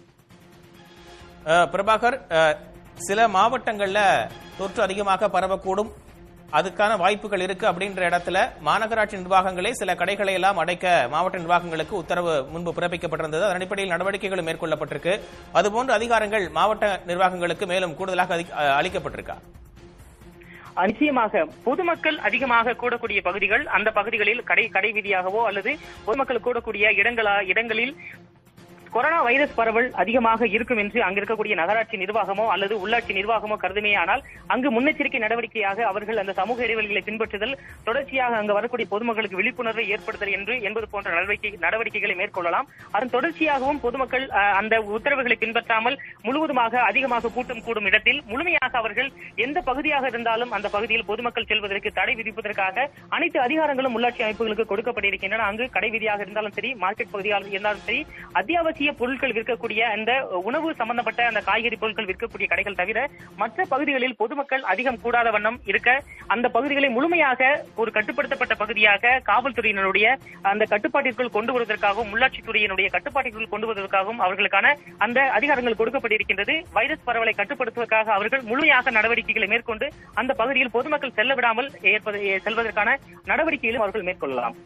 Speaker 7: அஹ், பிரபாகர் அஹ், சில மாவட்டங்கள்ல தொற்று அதிகமாக பரவக்கூடும் அதுக்கான வாய்ப்புகள் இருக்கு அப்படின்ற இடத்துல மாநகராட்சி நிர்வாகங்களே சில கடைகளை எல்லாம் அடைக்க மாவட்ட நிர்வாகங்களுக்கு உத்தரவு முன்பு பிறப்பிக்கப்பட்டிருந்தது அதன் அடிப்படையில் நடவடிக்கைகள் மேற்கொள்ளப்பட்டிருக்கு அதுபோன்ற அதிகாரங்கள் மாவட்ட நிர்வாகங்களுக்கு மேலும் கூடுதலாக அதிக- அஹ், அளிக்கப்பட்டிருக்கா
Speaker 8: அஹ் நிச்சயமாக பொதுமக்கள் அதிகமாக கூடக்கூடிய பகுதிகள் அந்த பகுதிகளில் கடை கடை வீதியாகவோ அல்லது பொதுமக்கள் கூடக்கூடிய இடங்களா இடங்களில் கொரோனா வைரஸ் பரவல் அதிகமாக இருக்கும் என்று அங்கு இருக்கக்கூடிய நகராட்சி நிர்வாகமோ அல்லது உள்ளாட்சி நிர்வாகமோ கருதுமேயானால் அங்கு முன்னெச்சரிக்கை நடவடிக்கையாக அவர்கள் அந்த சமூக இடைவெளிகளை பின்பற்றுதல் தொடர்ச்சியாக அங்கு வரக்கூடிய பொதுமக்களுக்கு விழிப்புணர்வை ஏற்படுத்தல் என்று என்பது போன்ற நடவடிக்கை நடவடிக்கைகளை மேற்கொள்ளலாம் அதன் தொடர்ச்சியாகவும் பொதுமக்கள் அஹ், அந்த உத்தரவுகளை பின்பற்றாமல் முழுவதுமாக அதிகமாக கூட்டம் கூடும் இடத்தில் முழுமையாக அவர்கள் எந்த பகுதியாக இருந்தாலும் அந்த பகுதியில் பொதுமக்கள் செல்வதற்கு தடை விதிப்பதற்காக அனைத்து அதிகாரங்களும் உள்ளாட்சி அமைப்புகளுக்கு கொடுக்கப்பட்டிருக்கின்றன அங்கு கடை வீதியாக இருந்தாலும் சரி மார்க்கெட் பகுதியாக இருந்தாலும் சரி அத்தியாவசிய பொருட்கள் விற்கக்கூடிய அந்த உணவு சம்பந்தப்பட்ட அந்த காய்கறி பொருட்கள் விற்கக்கூடிய கடைகள் தவிர மற்ற பகுதிகளில் பொதுமக்கள் அதிகம் கூடாத வண்ணம் இருக்க அந்த பகுதிகளை முழுமையாக ஒரு கட்டுப்படுத்தப்பட்ட பகுதியாக காவல்துறையினருடைய அந்த கட்டுப்பாட்டிற்குள் கொண்டு வருவதற்காகவும் உள்ளாட்சித்துறையினுடைய கட்டுப்பாட்டிற்குள் கொண்டு வருவதற்காகவும் அவர்களுக்கான அந்த அதிகாரங்கள் கொடுக்கப்பட்டிருக்கின்றது வைரஸ் பரவலை கட்டுப்படுத்துவதற்காக அவர்கள் முழுமையாக நடவடிக்கைகளை மேற்கொண்டு அந்த பகுதியில் பொதுமக்கள் செல்ல விடாமல் ஏற்பது செல்வதற்கான நடவடிக்கைகளும் அவர்கள் மேற்கொள்ளலாம்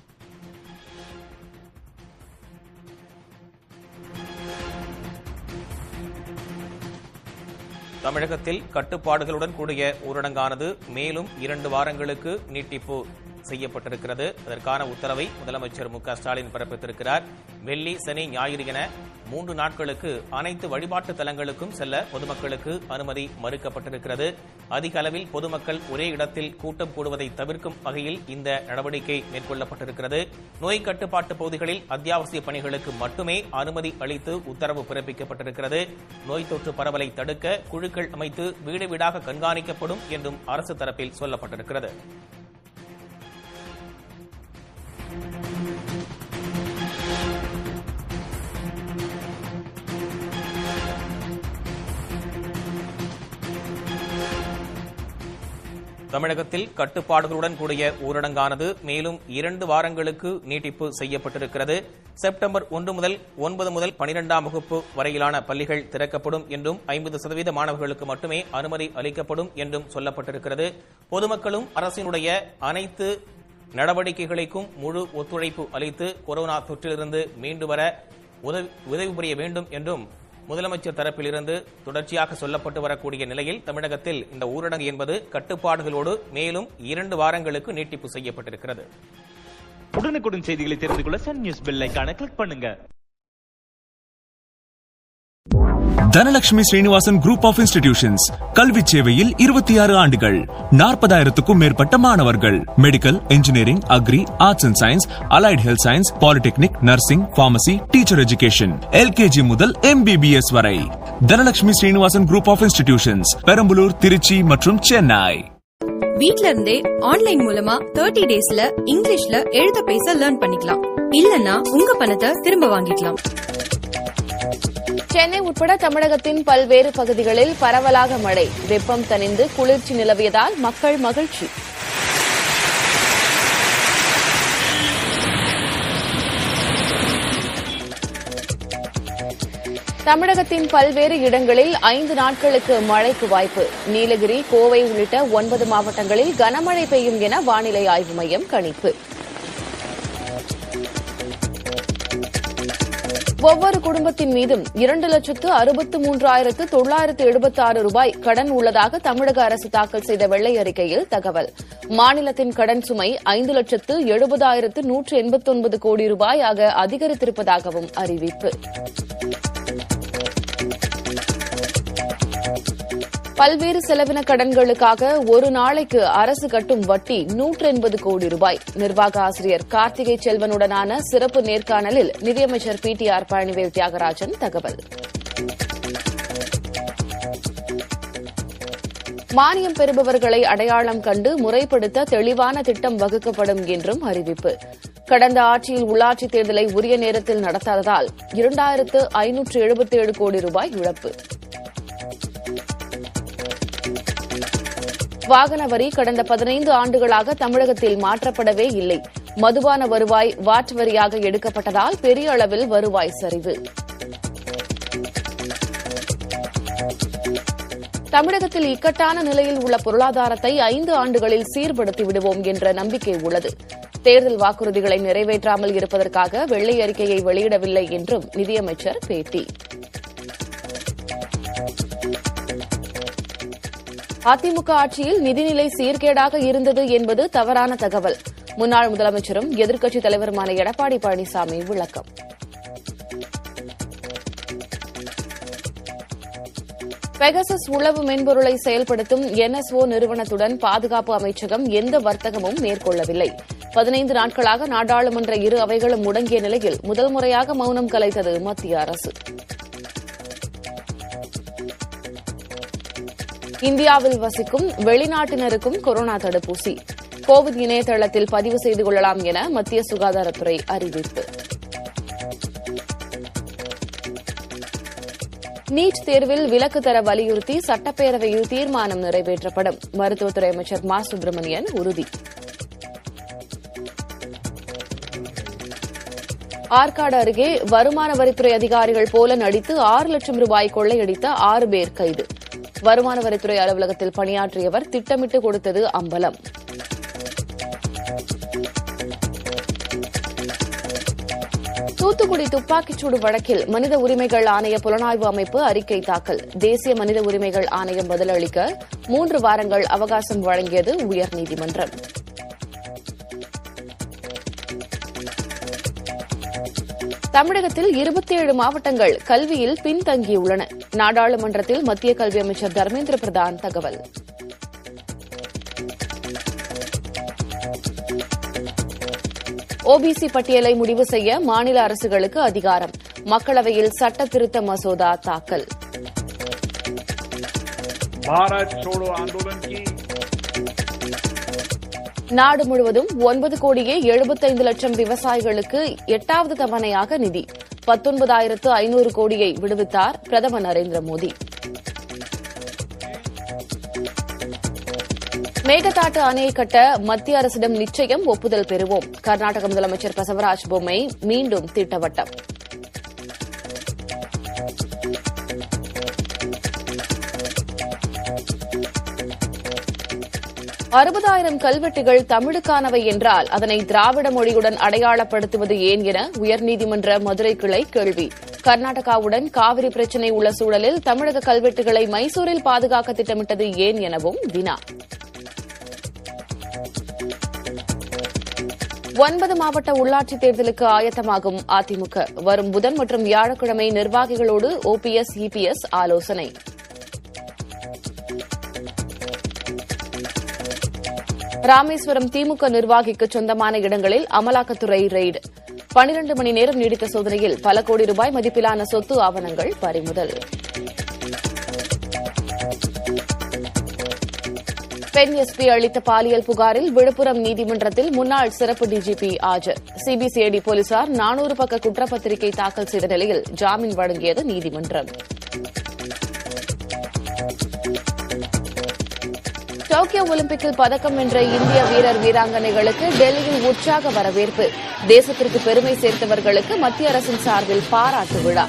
Speaker 7: தமிழகத்தில் கட்டுப்பாடுகளுடன் கூடிய ஊரடங்கானது மேலும் இரண்டு வாரங்களுக்கு நீட்டிப்பு செய்யப்பட்டிருக்கிறது அதற்கான உத்தரவை முதலமைச்சர் மு க ஸ்டாலின் பிறப்பித்திருக்கிறார் வெள்ளி சனி ஞாயிறு என மூன்று நாட்களுக்கு அனைத்து வழிபாட்டு தலங்களுக்கும் செல்ல பொதுமக்களுக்கு அனுமதி மறுக்கப்பட்டிருக்கிறது அதிக அளவில் பொதுமக்கள் ஒரே இடத்தில் கூட்டம் கூடுவதை தவிர்க்கும் வகையில் இந்த நடவடிக்கை மேற்கொள்ளப்பட்டிருக்கிறது நோய் கட்டுப்பாட்டு பகுதிகளில் அத்தியாவசிய பணிகளுக்கு மட்டுமே அனுமதி அளித்து உத்தரவு பிறப்பிக்கப்பட்டிருக்கிறது நோய் தொற்று பரவலை தடுக்க குழுக்கள் அமைத்து வீடு வீடாக கண்காணிக்கப்படும் என்றும் அரசு தரப்பில் சொல்லப்பட்டிருக்கிறது தமிழகத்தில் கட்டுப்பாடுகளுடன் கூடிய ஊரடங்கானது மேலும் இரண்டு வாரங்களுக்கு நீட்டிப்பு செய்யப்பட்டிருக்கிறது செப்டம்பர் ஒன்று முதல் ஒன்பது முதல் பனிரெண்டாம் வகுப்பு வரையிலான பள்ளிகள் திறக்கப்படும் என்றும் ஐம்பது சதவீத மாணவர்களுக்கு மட்டுமே அனுமதி அளிக்கப்படும் என்றும் சொல்லப்பட்டிருக்கிறது பொதுமக்களும் அரசினுடைய அனைத்து நடவடிக்கைகளுக்கும் முழு ஒத்துழைப்பு அளித்து கொரோனா தொற்றிலிருந்து மீண்டு வர உதவி உதவி புரிய வேண்டும் என்றும் முதலமைச்சர் தரப்பிலிருந்து தொடர்ச்சியாக சொல்லப்பட்டு வரக்கூடிய நிலையில் தமிழகத்தில் இந்த ஊரடங்கு என்பது கட்டுப்பாடுகளோடு மேலும் இரண்டு வாரங்களுக்கு நீட்டிப்பு செய்யப்பட்டிருக்கிறது
Speaker 9: உடனுக்குடன் செய்திகளை தெரிந்து கொள்ள சன் நியூஸ் பெல் ஐகானை கிளிக் பண்ணுங்க
Speaker 6: Dhanalakshmi Srinivasan group of institutions கல்வி சேவையில் இருபத்தி ஆறு ஆண்டுகள் நாற்பதாயிரத்துக்கும் மேற்பட்ட மாணவர்கள் medical engineering agri arts and science allied health science polytechnic nursing pharmacy teacher education LKG முதல் எம்பிபிஎஸ் வரை Dhanalakshmi Srinivasan group of institutions Perambalur Trichy மற்றும் சென்னை
Speaker 10: வீட்ல இருந்தே ஆன்லைன் மூலமா தேர்ட்டி டேஸ்ல இங்கிலீஷ்ல எழுத பேச லேர்ன் பண்ணிக்கலாம் இல்லனா உங்க பணத்தை திரும்ப வாங்கிக்கலாம்
Speaker 11: சென்னை உட்பட தமிழகத்தின் பல்வேறு பகுதிகளில் பரவலாக மழை வெப்பம் தணிந்து குளிர்ச்சி நிலவியதால் மக்கள் மகிழ்ச்சி தமிழகத்தின் பல்வேறு இடங்களில் ஐந்து நாட்களுக்கு மழைக்கு வாய்ப்பு நீலகிரி கோவை உள்ளிட்ட ஒன்பது மாவட்டங்களில் கனமழை பெய்யும் என வானிலை ஆய்வு மையம் கணிப்பு ஒவ்வொரு குடும்பத்தின் மீதும் இரண்டு லட்சத்து அறுபத்து மூன்றாயிரத்து தொள்ளாயிரத்து எழுபத்தி ஆறு ரூபாய் கடன் உள்ளதாக தமிழக அரசு தாக்கல் செய்த வெள்ளை அறிக்கையில் தகவல் மாநிலத்தின் கடன் சுமை ஐந்து லட்சத்து எழுபதாயிரத்து நூற்று எண்பத்தொன்பது கோடி ரூபாயாக அதிகரித்திருப்பதாகவும் அறிவிப்பு பல்வேறு செலவின கடன்களுக்காக ஒரு நாளைக்கு அரசு கட்டும் வட்டி நூற்று எண்பது கோடி ரூபாய் நிர்வாக ஆசிரியர் கார்த்திகை செல்வனுடனான சிறப்பு நேர்காணலில் நிதியமைச்சர் P T R Palanivel Thiagarajan தகவல் மானியம் பெறுபவர்களை அடையாளம் கண்டு முறைப்படுத்த தெளிவான திட்டம் வகுக்கப்படும் என்றும் அறிவிப்பு கடந்த ஆட்சியில் உள்ளாட்சித் தேர்தலை உரிய நேரத்தில் நடத்தாததால் இரண்டாயிரத்து ஐநூற்று எழுபத்தேழு கோடி ரூபாய் இழப்பு வாகன வரி கடந்த பதினைந்து ஆண்டுகளாக தமிழகத்தில் மாற்றப்படவே இல்லை மதுபான வருவாய் வாட் வரியாக எடுக்கப்பட்டதால் பெரிய அளவில் வருவாய் சரிவு தமிழகத்தில் இக்கட்டான நிலையில் உள்ள பொருளாதாரத்தை ஐந்து ஆண்டுகளில் சீர்படுத்தி விடுவோம் என்ற நம்பிக்கை உள்ளது தேர்தல் வாக்குறுதிகளை நிறைவேற்றாமல் இருப்பதற்காக வெள்ளை அறிக்கையை வெளியிடவில்லை என்றும் நிதியமைச்சர் பேட்டி அதிமுக ஆட்சியில் நிதிநிலை சீர்கேடாக இருந்தது என்பது தவறான தகவல் முன்னாள் முதலமைச்சரும் எதிர்க்கட்சித் தலைவருமான எடப்பாடி பழனிசாமி விளக்கம் பெகசஸ் உளவு மென்பொருளை செயல்படுத்தும் என்எஸ்ஓ நிறுவனத்துடன் பாதுகாப்பு அமைச்சகம் எந்த வர்த்தகமும் மேற்கொள்ளவில்லை பதினைந்து நாட்களாக நாடாளுமன்ற இரு அவைகளும் முடங்கிய நிலையில் முதல் முறையாக மௌனம் கலைத்தது மத்திய அரசு இந்தியாவில் வசிக்கும் வெளிநாட்டினருக்கும் கொரோனா தடுப்பூசி கோவிட் இணையதளத்தில் பதிவு செய்து கொள்ளலாம் என மத்திய சுகாதாரத்துறை அறிவிப்பு நீட் தேர்வில் விலக்கு தர வலியுறுத்தி சட்டப்பேரவையில் தீர்மானம் நிறைவேற்றப்படும் மருத்துவத்துறை அமைச்சர் மா சுப்பிரமணியன் உறுதி ஆற்காடு அருகே வருமான வரித்துறை அதிகாரிகள் போல நடித்து ஆறு லட்சம் ரூபாய் கொள்ளையடித்த ஆறு பேர் கைது வருமான வரித்துறை அலுவலகத்தில் பணியாற்றியவர் திட்டமிட்டு கொடுத்தது அம்பலம் தூத்துக்குடி துப்பாக்கிச்சூடு வழக்கில் மனித உரிமைகள் ஆணைய புலனாய்வு அமைப்பு அறிக்கை தாக்கல் தேசிய மனித உரிமைகள் ஆணையம் பதிலளிக்க மூன்று வாரங்கள் அவகாசம் வழங்கியது உயர்நீதிமன்றம் தமிழகத்தில் இருபத்தி ஏழு மாவட்டங்கள் கல்வியில் பின்தங்கியுள்ளன நாடாளுமன்றத்தில் மத்திய கல்வி அமைச்சர் தர்மேந்திர பிரதான் தகவல் ஓபிசி பட்டியலை முடிவு செய்ய மாநில அரசுகளுக்கு அதிகாரம் மக்களவையில் சட்ட திருத்த மசோதா தாக்கல்
Speaker 12: भारत छोड़ो आंदोलन की
Speaker 11: நாடு முழுவதும் ஒன்பது கோடியே எழுபத்தைந்து லட்சம் விவசாயிகளுக்கு எட்டாவது தவணையாக நிதி பத்தொன்பதாயிரத்து ஐநூறு கோடியை விடுவித்தார் பிரதமர் நரேந்திர மோடி மேகதாட்டு அணையை கட்ட மத்திய அரசிடம் நிச்சயம் ஒப்புதல் பெறுவோம் கர்நாடக முதலமைச்சர் பசவராஜ் பொம்மை மீண்டும் திட்டவட்டம் அறுபதாயிரம் கல்வெட்டுகள் தமிழுக்கானவை என்றால் அதனை திராவிட மொழியுடன் அடையாளப்படுத்துவது ஏன் என உயர்நீதிமன்ற மதுரை கிளை கேள்வி கர்நாடகாவுடன் காவிரி பிரச்சினை உள்ள சூழலில் தமிழக கல்வெட்டுகளை மைசூரில் பாதுகாக்க திட்டமிட்டது ஏன் எனவும் வினா ஒன்பது மாவட்ட உள்ளாட்சித் தேர்தலுக்கு ஆயத்தமாகும் அதிமுக வரும் புதன் மற்றும் வியாழக்கிழமை நிர்வாகிகளோடு ஓபிஎஸ் இபிஎஸ் ஆலோசனை ராமேஸ்வரம் திமுக நிர்வாகிக்கு சொந்தமான இடங்களில் அமலாக்கத்துறை ரெய்டு பனிரண்டு மணி நேரம் நீடித்த சோதனையில் பல கோடி ரூபாய் மதிப்பிலான சொத்து ஆவணங்கள் பறிமுதல் பெண் எஸ்பி அளித்த பாலியல் புகாரில் விழுப்புரம் நீதிமன்றத்தில் முன்னாள் சிறப்பு டிஜிபி ஆஜர் சிபிசிஐடி போலீசார் நானூறு பக்க குற்றப்பத்திரிகை தாக்கல் செய்த நிலையில் ஜாமீன் வழங்கியது நீதிமன்றம் டோக்கியோ ஒலிம்பிக்கில் பதக்கம் வென்ற இந்திய வீரர் வீராங்கனைகளுக்கு டெல்லியில் உற்சாக வரவேற்பு தேசத்திற்கு பெருமை சேர்த்தவர்களுக்கு மத்திய அரசின் சார்பில் பாராட்டு விழா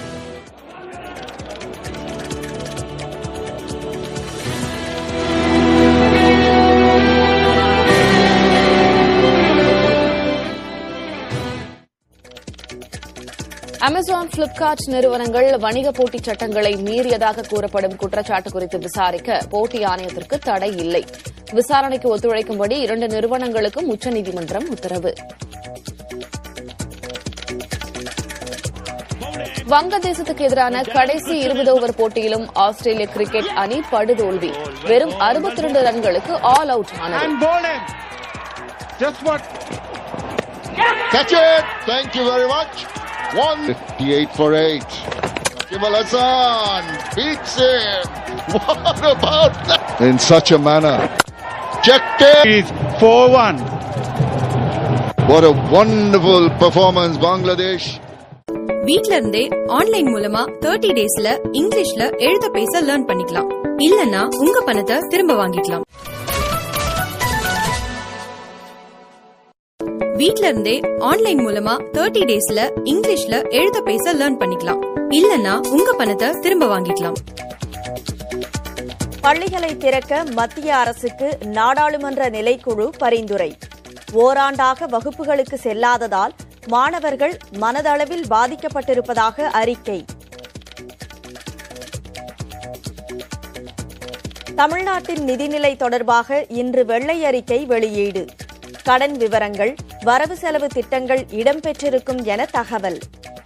Speaker 11: அமேசான் பிளிப்கார்ட் நிறுவனங்கள் வணிக போட்டி சட்டங்களை மீறியதாக கூறப்படும் குற்றச்சாட்டு குறித்து விசாரிக்க போட்டி ஆணையத்திற்கு தடை இல்லை விசாரணைக்கு ஒத்துழைக்கும்படி இரண்டு நிறுவனங்களுக்கும் உச்சநீதிமன்றம் உத்தரவு வங்கதேசத்துக்கு எதிரான கடைசி இருபது ஓவர் போட்டியிலும் ஆஸ்திரேலிய கிரிக்கெட் அணி படுதோல்வி வெறும் 62 ரன்களுக்கு ஆல் அவுட் ஆனது
Speaker 12: Just what?
Speaker 13: Catch it! Thank you very much. 158 for 8. Jamal Hassan beats him. What about that? In such a manner. Checked it.
Speaker 12: 4 1.
Speaker 13: What a wonderful performance, Bangladesh.
Speaker 10: வீட்ல இருந்தே online மூலமா thirty டேஸ்ல இங்கிலீஷ்ல எழுத பேச learn பண்ணிக்கலாம் இல்லனா உங்க பணத்தை திரும்ப வாங்கிக்கலாம் வீட்ல இருந்தே ஆன்லைன் மூலமா தேர்ட்டி டேஸ்ல இங்கிலீஷ்ல எழுத பேச லேர்ன் பண்ணிக்கலாம் இல்லனா உங்க பணத்தை திரும்ப வாங்கிக்கலாம்
Speaker 14: பள்ளிகளை திறக்க மத்திய அரசுக்கு நாடாளுமன்ற நிலைக்குழு பரிந்துரை ஓராண்டாக வகுப்புகளுக்கு செல்லாததால் மாணவர்கள் மனதளவில் பாதிக்கப்பட்டிருப்பதாக அறிக்கை தமிழ்நாட்டின் நிதிநிலை தொடர்பாக இன்று வெள்ளை அறிக்கை வெளியீடு கடன் விவரங்கள் வரவு செலவு திட்டங்கள் இடம்பெற்றிருக்கும் என தகவல்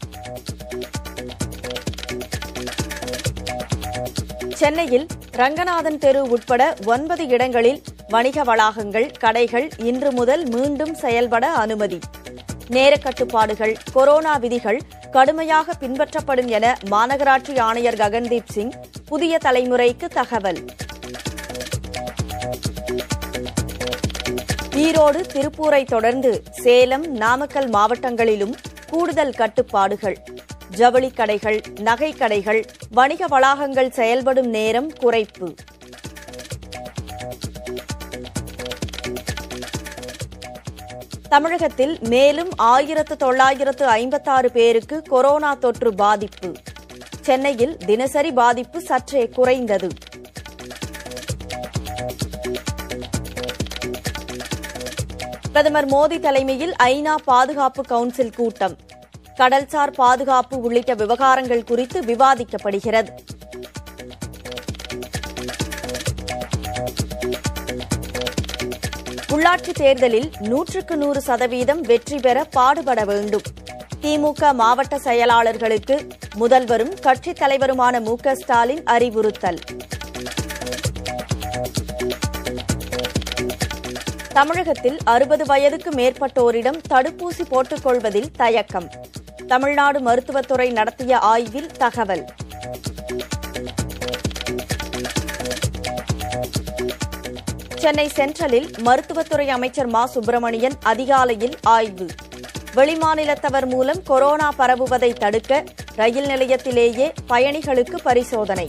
Speaker 14: சென்னையில் ரங்கநாதன் தெரு உட்பட ஒன்பது இடங்களில் வணிக வளாகங்கள் கடைகள் இன்று முதல் மீண்டும் செயல்பட அனுமதி நேர கட்டுப்பாடுகள் கொரோனா விதிகள் கடுமையாக பின்பற்றப்படும் என மாநகராட்சி ஆணையர் ககன்தீப் சிங் புதிய தலைமுறைக்கு தகவல் ஈரோடு திருப்பூரை தொடர்ந்து சேலம் நாமக்கல் மாவட்டங்களிலும் கூடுதல் கட்டுப்பாடுகள் ஜவுளி கடைகள் நகை கடைகள் வணிக வளாகங்கள் செயல்படும் நேரம் குறைப்பு தமிழகத்தில் மேலும் ஆயிரத்து தொள்ளாயிரத்து ஐம்பத்தாறு பேருக்கு கொரோனா தொற்று பாதிப்பு சென்னையில் தினசரி பாதிப்பு சற்றே குறைந்தது பிரதமர் மோடி தலைமையில் ஐநா பாதுகாப்பு கவுன்சில் கூட்டம் கடல்சார் பாதுகாப்பு உள்ளிட்ட விவகாரங்கள் குறித்து விவாதிக்கப்படுகிறது உள்ளாட்சி தேர்தலில் நூற்றுக்கு நூறு சதவீதம் வெற்றி பெற பாடுபட வேண்டும் திமுக மாவட்ட செயலாளர்களுக்கு முதல்வரும் கட்சித் தலைவருமான மு க ஸ்டாலின் அறிவுறுத்தல் தமிழகத்தில் அறுபது வயதுக்கு மேற்பட்டோரிடம் தடுப்பூசி போட்டுக் கொள்வதில் தயக்கம் தமிழ்நாடு மருத்துவத்துறை நடத்திய ஆய்வில் தகவல் சென்னை சென்ட்ரலில் மருத்துவத்துறை அமைச்சர் மா சுப்பிரமணியன் அதிகாலையில் ஆய்வு வெளிமாநிலத்தவர் மூலம் கொரோனா பரவுவதை தடுக்க ரயில் நிலையத்திலேயே பயணிகளுக்கு பரிசோதனை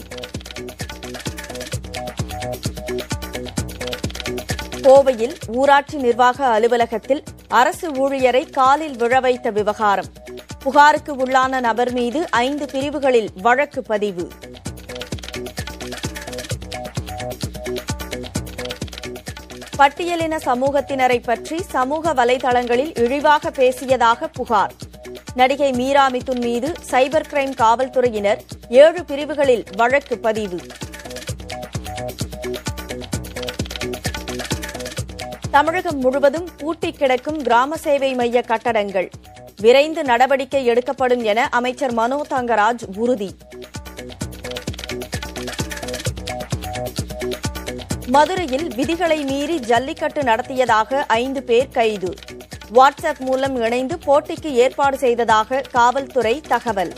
Speaker 14: கோவையில் ஊராட்சி நிர்வாக அலுவலகத்தில் அரசு ஊழியரை காலில் விழ வைத்த விவகாரம் புகாருக்கு உள்ளான நபர் மீது ஐந்து பிரிவுகளில் வழக்கு பதிவு பட்டியலின சமூகத்தினரை பற்றி சமூக வலைதளங்களில் இழிவாக பேசியதாக புகார் நடிகை மீரா மிதுன் மீது சைபர் கிரைம் காவல்துறையினர் ஏழு பிரிவுகளில் வழக்கு பதிவு தமிழகம் முழுவதும் பூட்டி கிடக்கும் கிராம சேவை மைய கட்டடங்கள் விரைந்து நடவடிக்கை எடுக்கப்படும் என அமைச்சர் மனோ தங்கராஜ் உறுதி மதுரையில் விதிகளை மீறி ஜல்லிக்கட்டு நடத்தியதாக ஐந்து பேர் கைது வாட்ஸ்அப் மூலம் இணைந்து போட்டிக்கு ஏற்பாடு செய்ததாக காவல்துறை தகவல்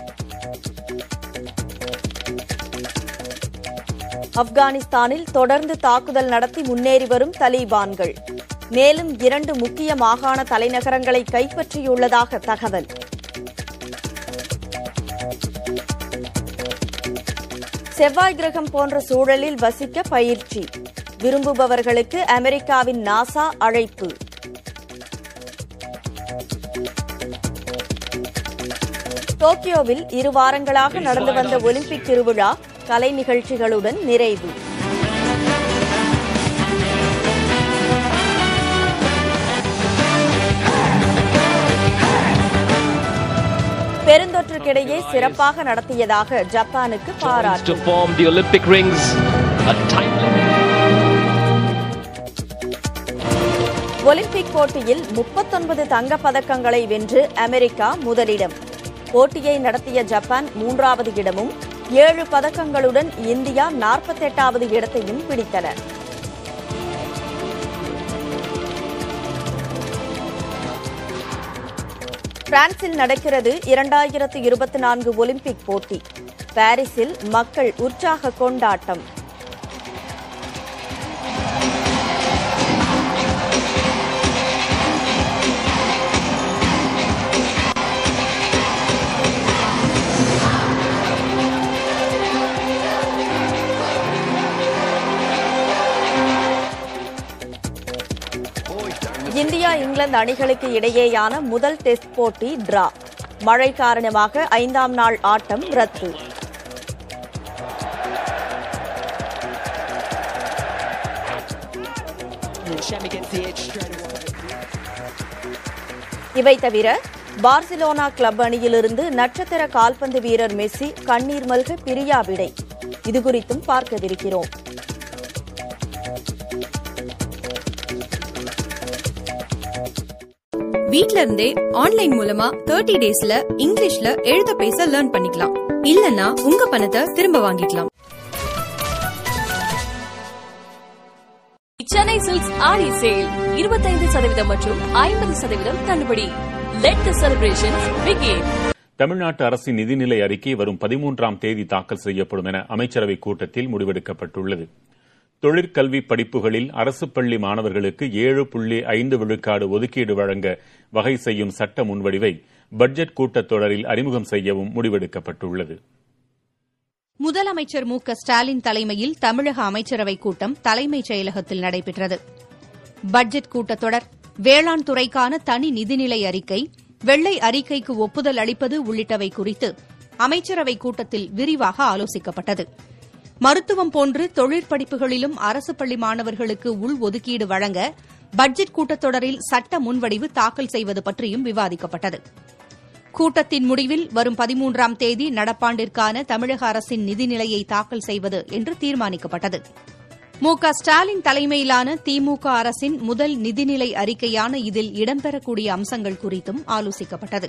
Speaker 14: ஆப்கானிஸ்தானில் தொடர்ந்து தாக்குதல் நடத்தி முன்னேறி வரும் தலிபான்கள் மேலும் இரண்டு முக்கிய மாகாண தலைநகரங்களை கைப்பற்றியுள்ளதாக தகவல் செவ்வாய் கிரகம் போன்ற சூழலில் வசிக்க பயிற்சி விரும்புபவர்களுக்கு அமெரிக்காவின் நாசா அழைப்பு டோக்கியோவில் இரு வாரங்களாக நடந்து வந்த ஒலிம்பிக் திருவிழா கலை நிகழ்ச்சிகளுடன் நிறைவு பெருந்தொற்றுக்கிடையே சிறப்பாக நடத்தியதாக ஜப்பானுக்கு பாராட்டு
Speaker 15: to form the Olympic rings. A timely.
Speaker 14: Olympic போட்டியில் முப்பத்தொன்பது தங்கப் பதக்கங்களை வென்று அமெரிக்கா முதலிடம் போட்டியை நடத்திய ஜப்பான் மூன்றாவது இடமும் ஏழு பதக்கங்களுடன் இந்தியா நாற்பத்தெட்டாவது இடத்தையும் பிடித்தன பிரான்சில் நடக்கிறது இரண்டாயிரத்து இருபத்தி நான்கு ஒலிம்பிக் போட்டி பாரிஸில் மக்கள் உற்சாக கொண்டாட்டம் இந்தியா இங்கிலாந்து அணிகளுக்கு இடையேயான முதல் டெஸ்ட் போட்டி டிரா மழை காரணமாக ஐந்தாம் நாள் ஆட்டம் ரத்து இவை தவிர பார்சிலோனா கிளப் அணியிலிருந்து நட்சத்திர கால்பந்து வீரர் மெஸ்ஸி கண்ணீர் மல்க பிரியா விடை இதுகுறித்தும் பார்க்கவிருக்கிறோம்
Speaker 10: வீட்ல இருந்தே ஆன்லைன் மூலமா தேர்ட்டி டேஸ்ல இங்கிலீஷ்ல எழுத பேச லேர்ன் பண்ணிக்கலாம் இல்லனா உங்க பணத்தை திரும்ப வாங்கிக்கலாம்
Speaker 16: சென்னை சில்க்ஸ் ஆடி சேல் இருபத்தைந்து சதவீதம் மற்றும் ஐம்பது சதவீதம் தள்ளுபடி லெட் தி செலிப்ரேஷன்ஸ் பிகின்
Speaker 17: தமிழ்நாட்டு அரசின் நிதிநிலை அறிக்கை வரும் பதிமூன்றாம் தேதி தாக்கல் செய்யப்படும் என அமைச்சரவைக் கூட்டத்தில் முடிவெடுக்கப்பட்டுள்ளது தொழிற்கல்வி படிப்புகளில் அரசு பள்ளி மாணவர்களுக்கு ஏழு புள்ளி ஐந்து விழுக்காடு ஒதுக்கீடு வழங்க வகை செய்யும் சட்ட முன்வடிவை பட்ஜெட் கூட்டத்தொடரில் அறிமுகம் செய்யவும் முடிவெடுக்கப்பட்டுள்ளது
Speaker 18: முதலமைச்சர் மு க ஸ்டாலின் தலைமையில் தமிழக அமைச்சரவைக் கூட்டம் தலைமைச் செயலகத்தில் நடைபெற்றது பட்ஜெட் கூட்டத்தொடர் வேளாண் துறைக்கான தனி நிதிநிலை அறிக்கை வெள்ளை அறிக்கைக்கு ஒப்புதல் அளிப்பது உள்ளிட்டவை குறித்து அமைச்சரவைக் கூட்டத்தில் விரிவாக ஆலோசிக்கப்பட்டது மருத்துவம் போன்று தொழிற்படிப்புகளிலும் அரசு பள்ளி மாணவர்களுக்கு உள் ஒதுக்கீடு வழங்க பட்ஜெட் கூட்டத்தொடரில் சட்ட முன்வடிவு தாக்கல் செய்வது பற்றியும் விவாதிக்கப்பட்டது கூட்டத்தின் முடிவில் வரும் பதிமூன்றாம் தேதி நடப்பாண்டிற்கான தமிழக அரசின் நிதிநிலையை தாக்கல் செய்வது என்று தீர்மானிக்கப்பட்டது மு க ஸ்டாலின் தலைமையிலான திமுக அரசின் முதல் நிதிநிலை அறிக்கையான இதில் இடம்பெறக்கூடிய அம்சங்கள் குறித்தும் ஆலோசிக்கப்பட்டது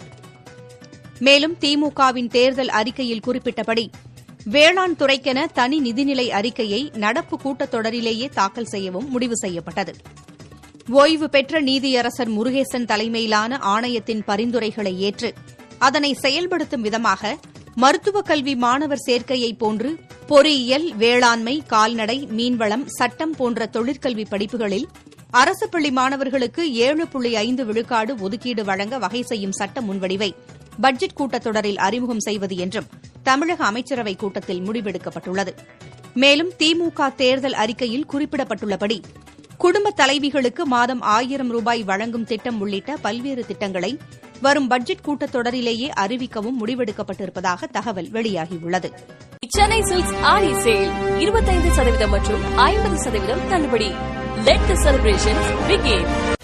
Speaker 18: மேலும் திமுகவின் தேர்தல் அறிக்கையில் குறிப்பிட்டபடி வேளாண் துறைக்கென தனி நிதிநிலை அறிக்கையை நடப்பு கூட்டத்தொடரிலேயே தாக்கல் செய்யவும் முடிவு செய்யப்பட்டது ஓய்வு பெற்ற நீதியரசர் முருகேசன் தலைமையிலான ஆணையத்தின் பரிந்துரைகளை ஏற்று அதனை செயல்படுத்தும் விதமாக மருத்துவக் கல்வி மாணவர் சேர்க்கையை போன்று பொறியியல் வேளாண்மை கால்நடை மீன்வளம் சட்டம் போன்ற தொழிற்கல்வி படிப்புகளில் அரசு பள்ளி மாணவர்களுக்கு ஏழு புள்ளி ஐந்து விழுக்காடு ஒதுக்கீடு வழங்க வகை செய்யும் சட்ட முன்வடிவை பட்ஜெட் கூட்டத்தொடரில் அறிமுகம் செய்வது என்றும் தமிழக அமைச்சரவைக் கூட்டத்தில் முடிவெடுக்கப்பட்டுள்ளது மேலும் திமுக தேர்தல் அறிக்கையில் குறிப்பிடப்பட்டுள்ளபடி குடும்ப தலைவிகளுக்கு மாதம் ஆயிரம் ரூபாய் வழங்கும் திட்டம் உள்ளிட்ட பல்வேறு திட்டங்களை வரும் பட்ஜெட் கூட்டத்தொடரிலேயே அறிவிக்கவும் முடிவெடுக்கப்பட்டிருப்பதாக தகவல் வெளியாகியுள்ளது
Speaker 16: சென்னை சில்க்ஸ் ஆடி சேல் இருபத்தைந்து சதவீதம் மற்றும் ஐம்பது சதவீதம் தள்ளுபடி லெட் தி செலிப்ரேஷன்ஸ் பிகின்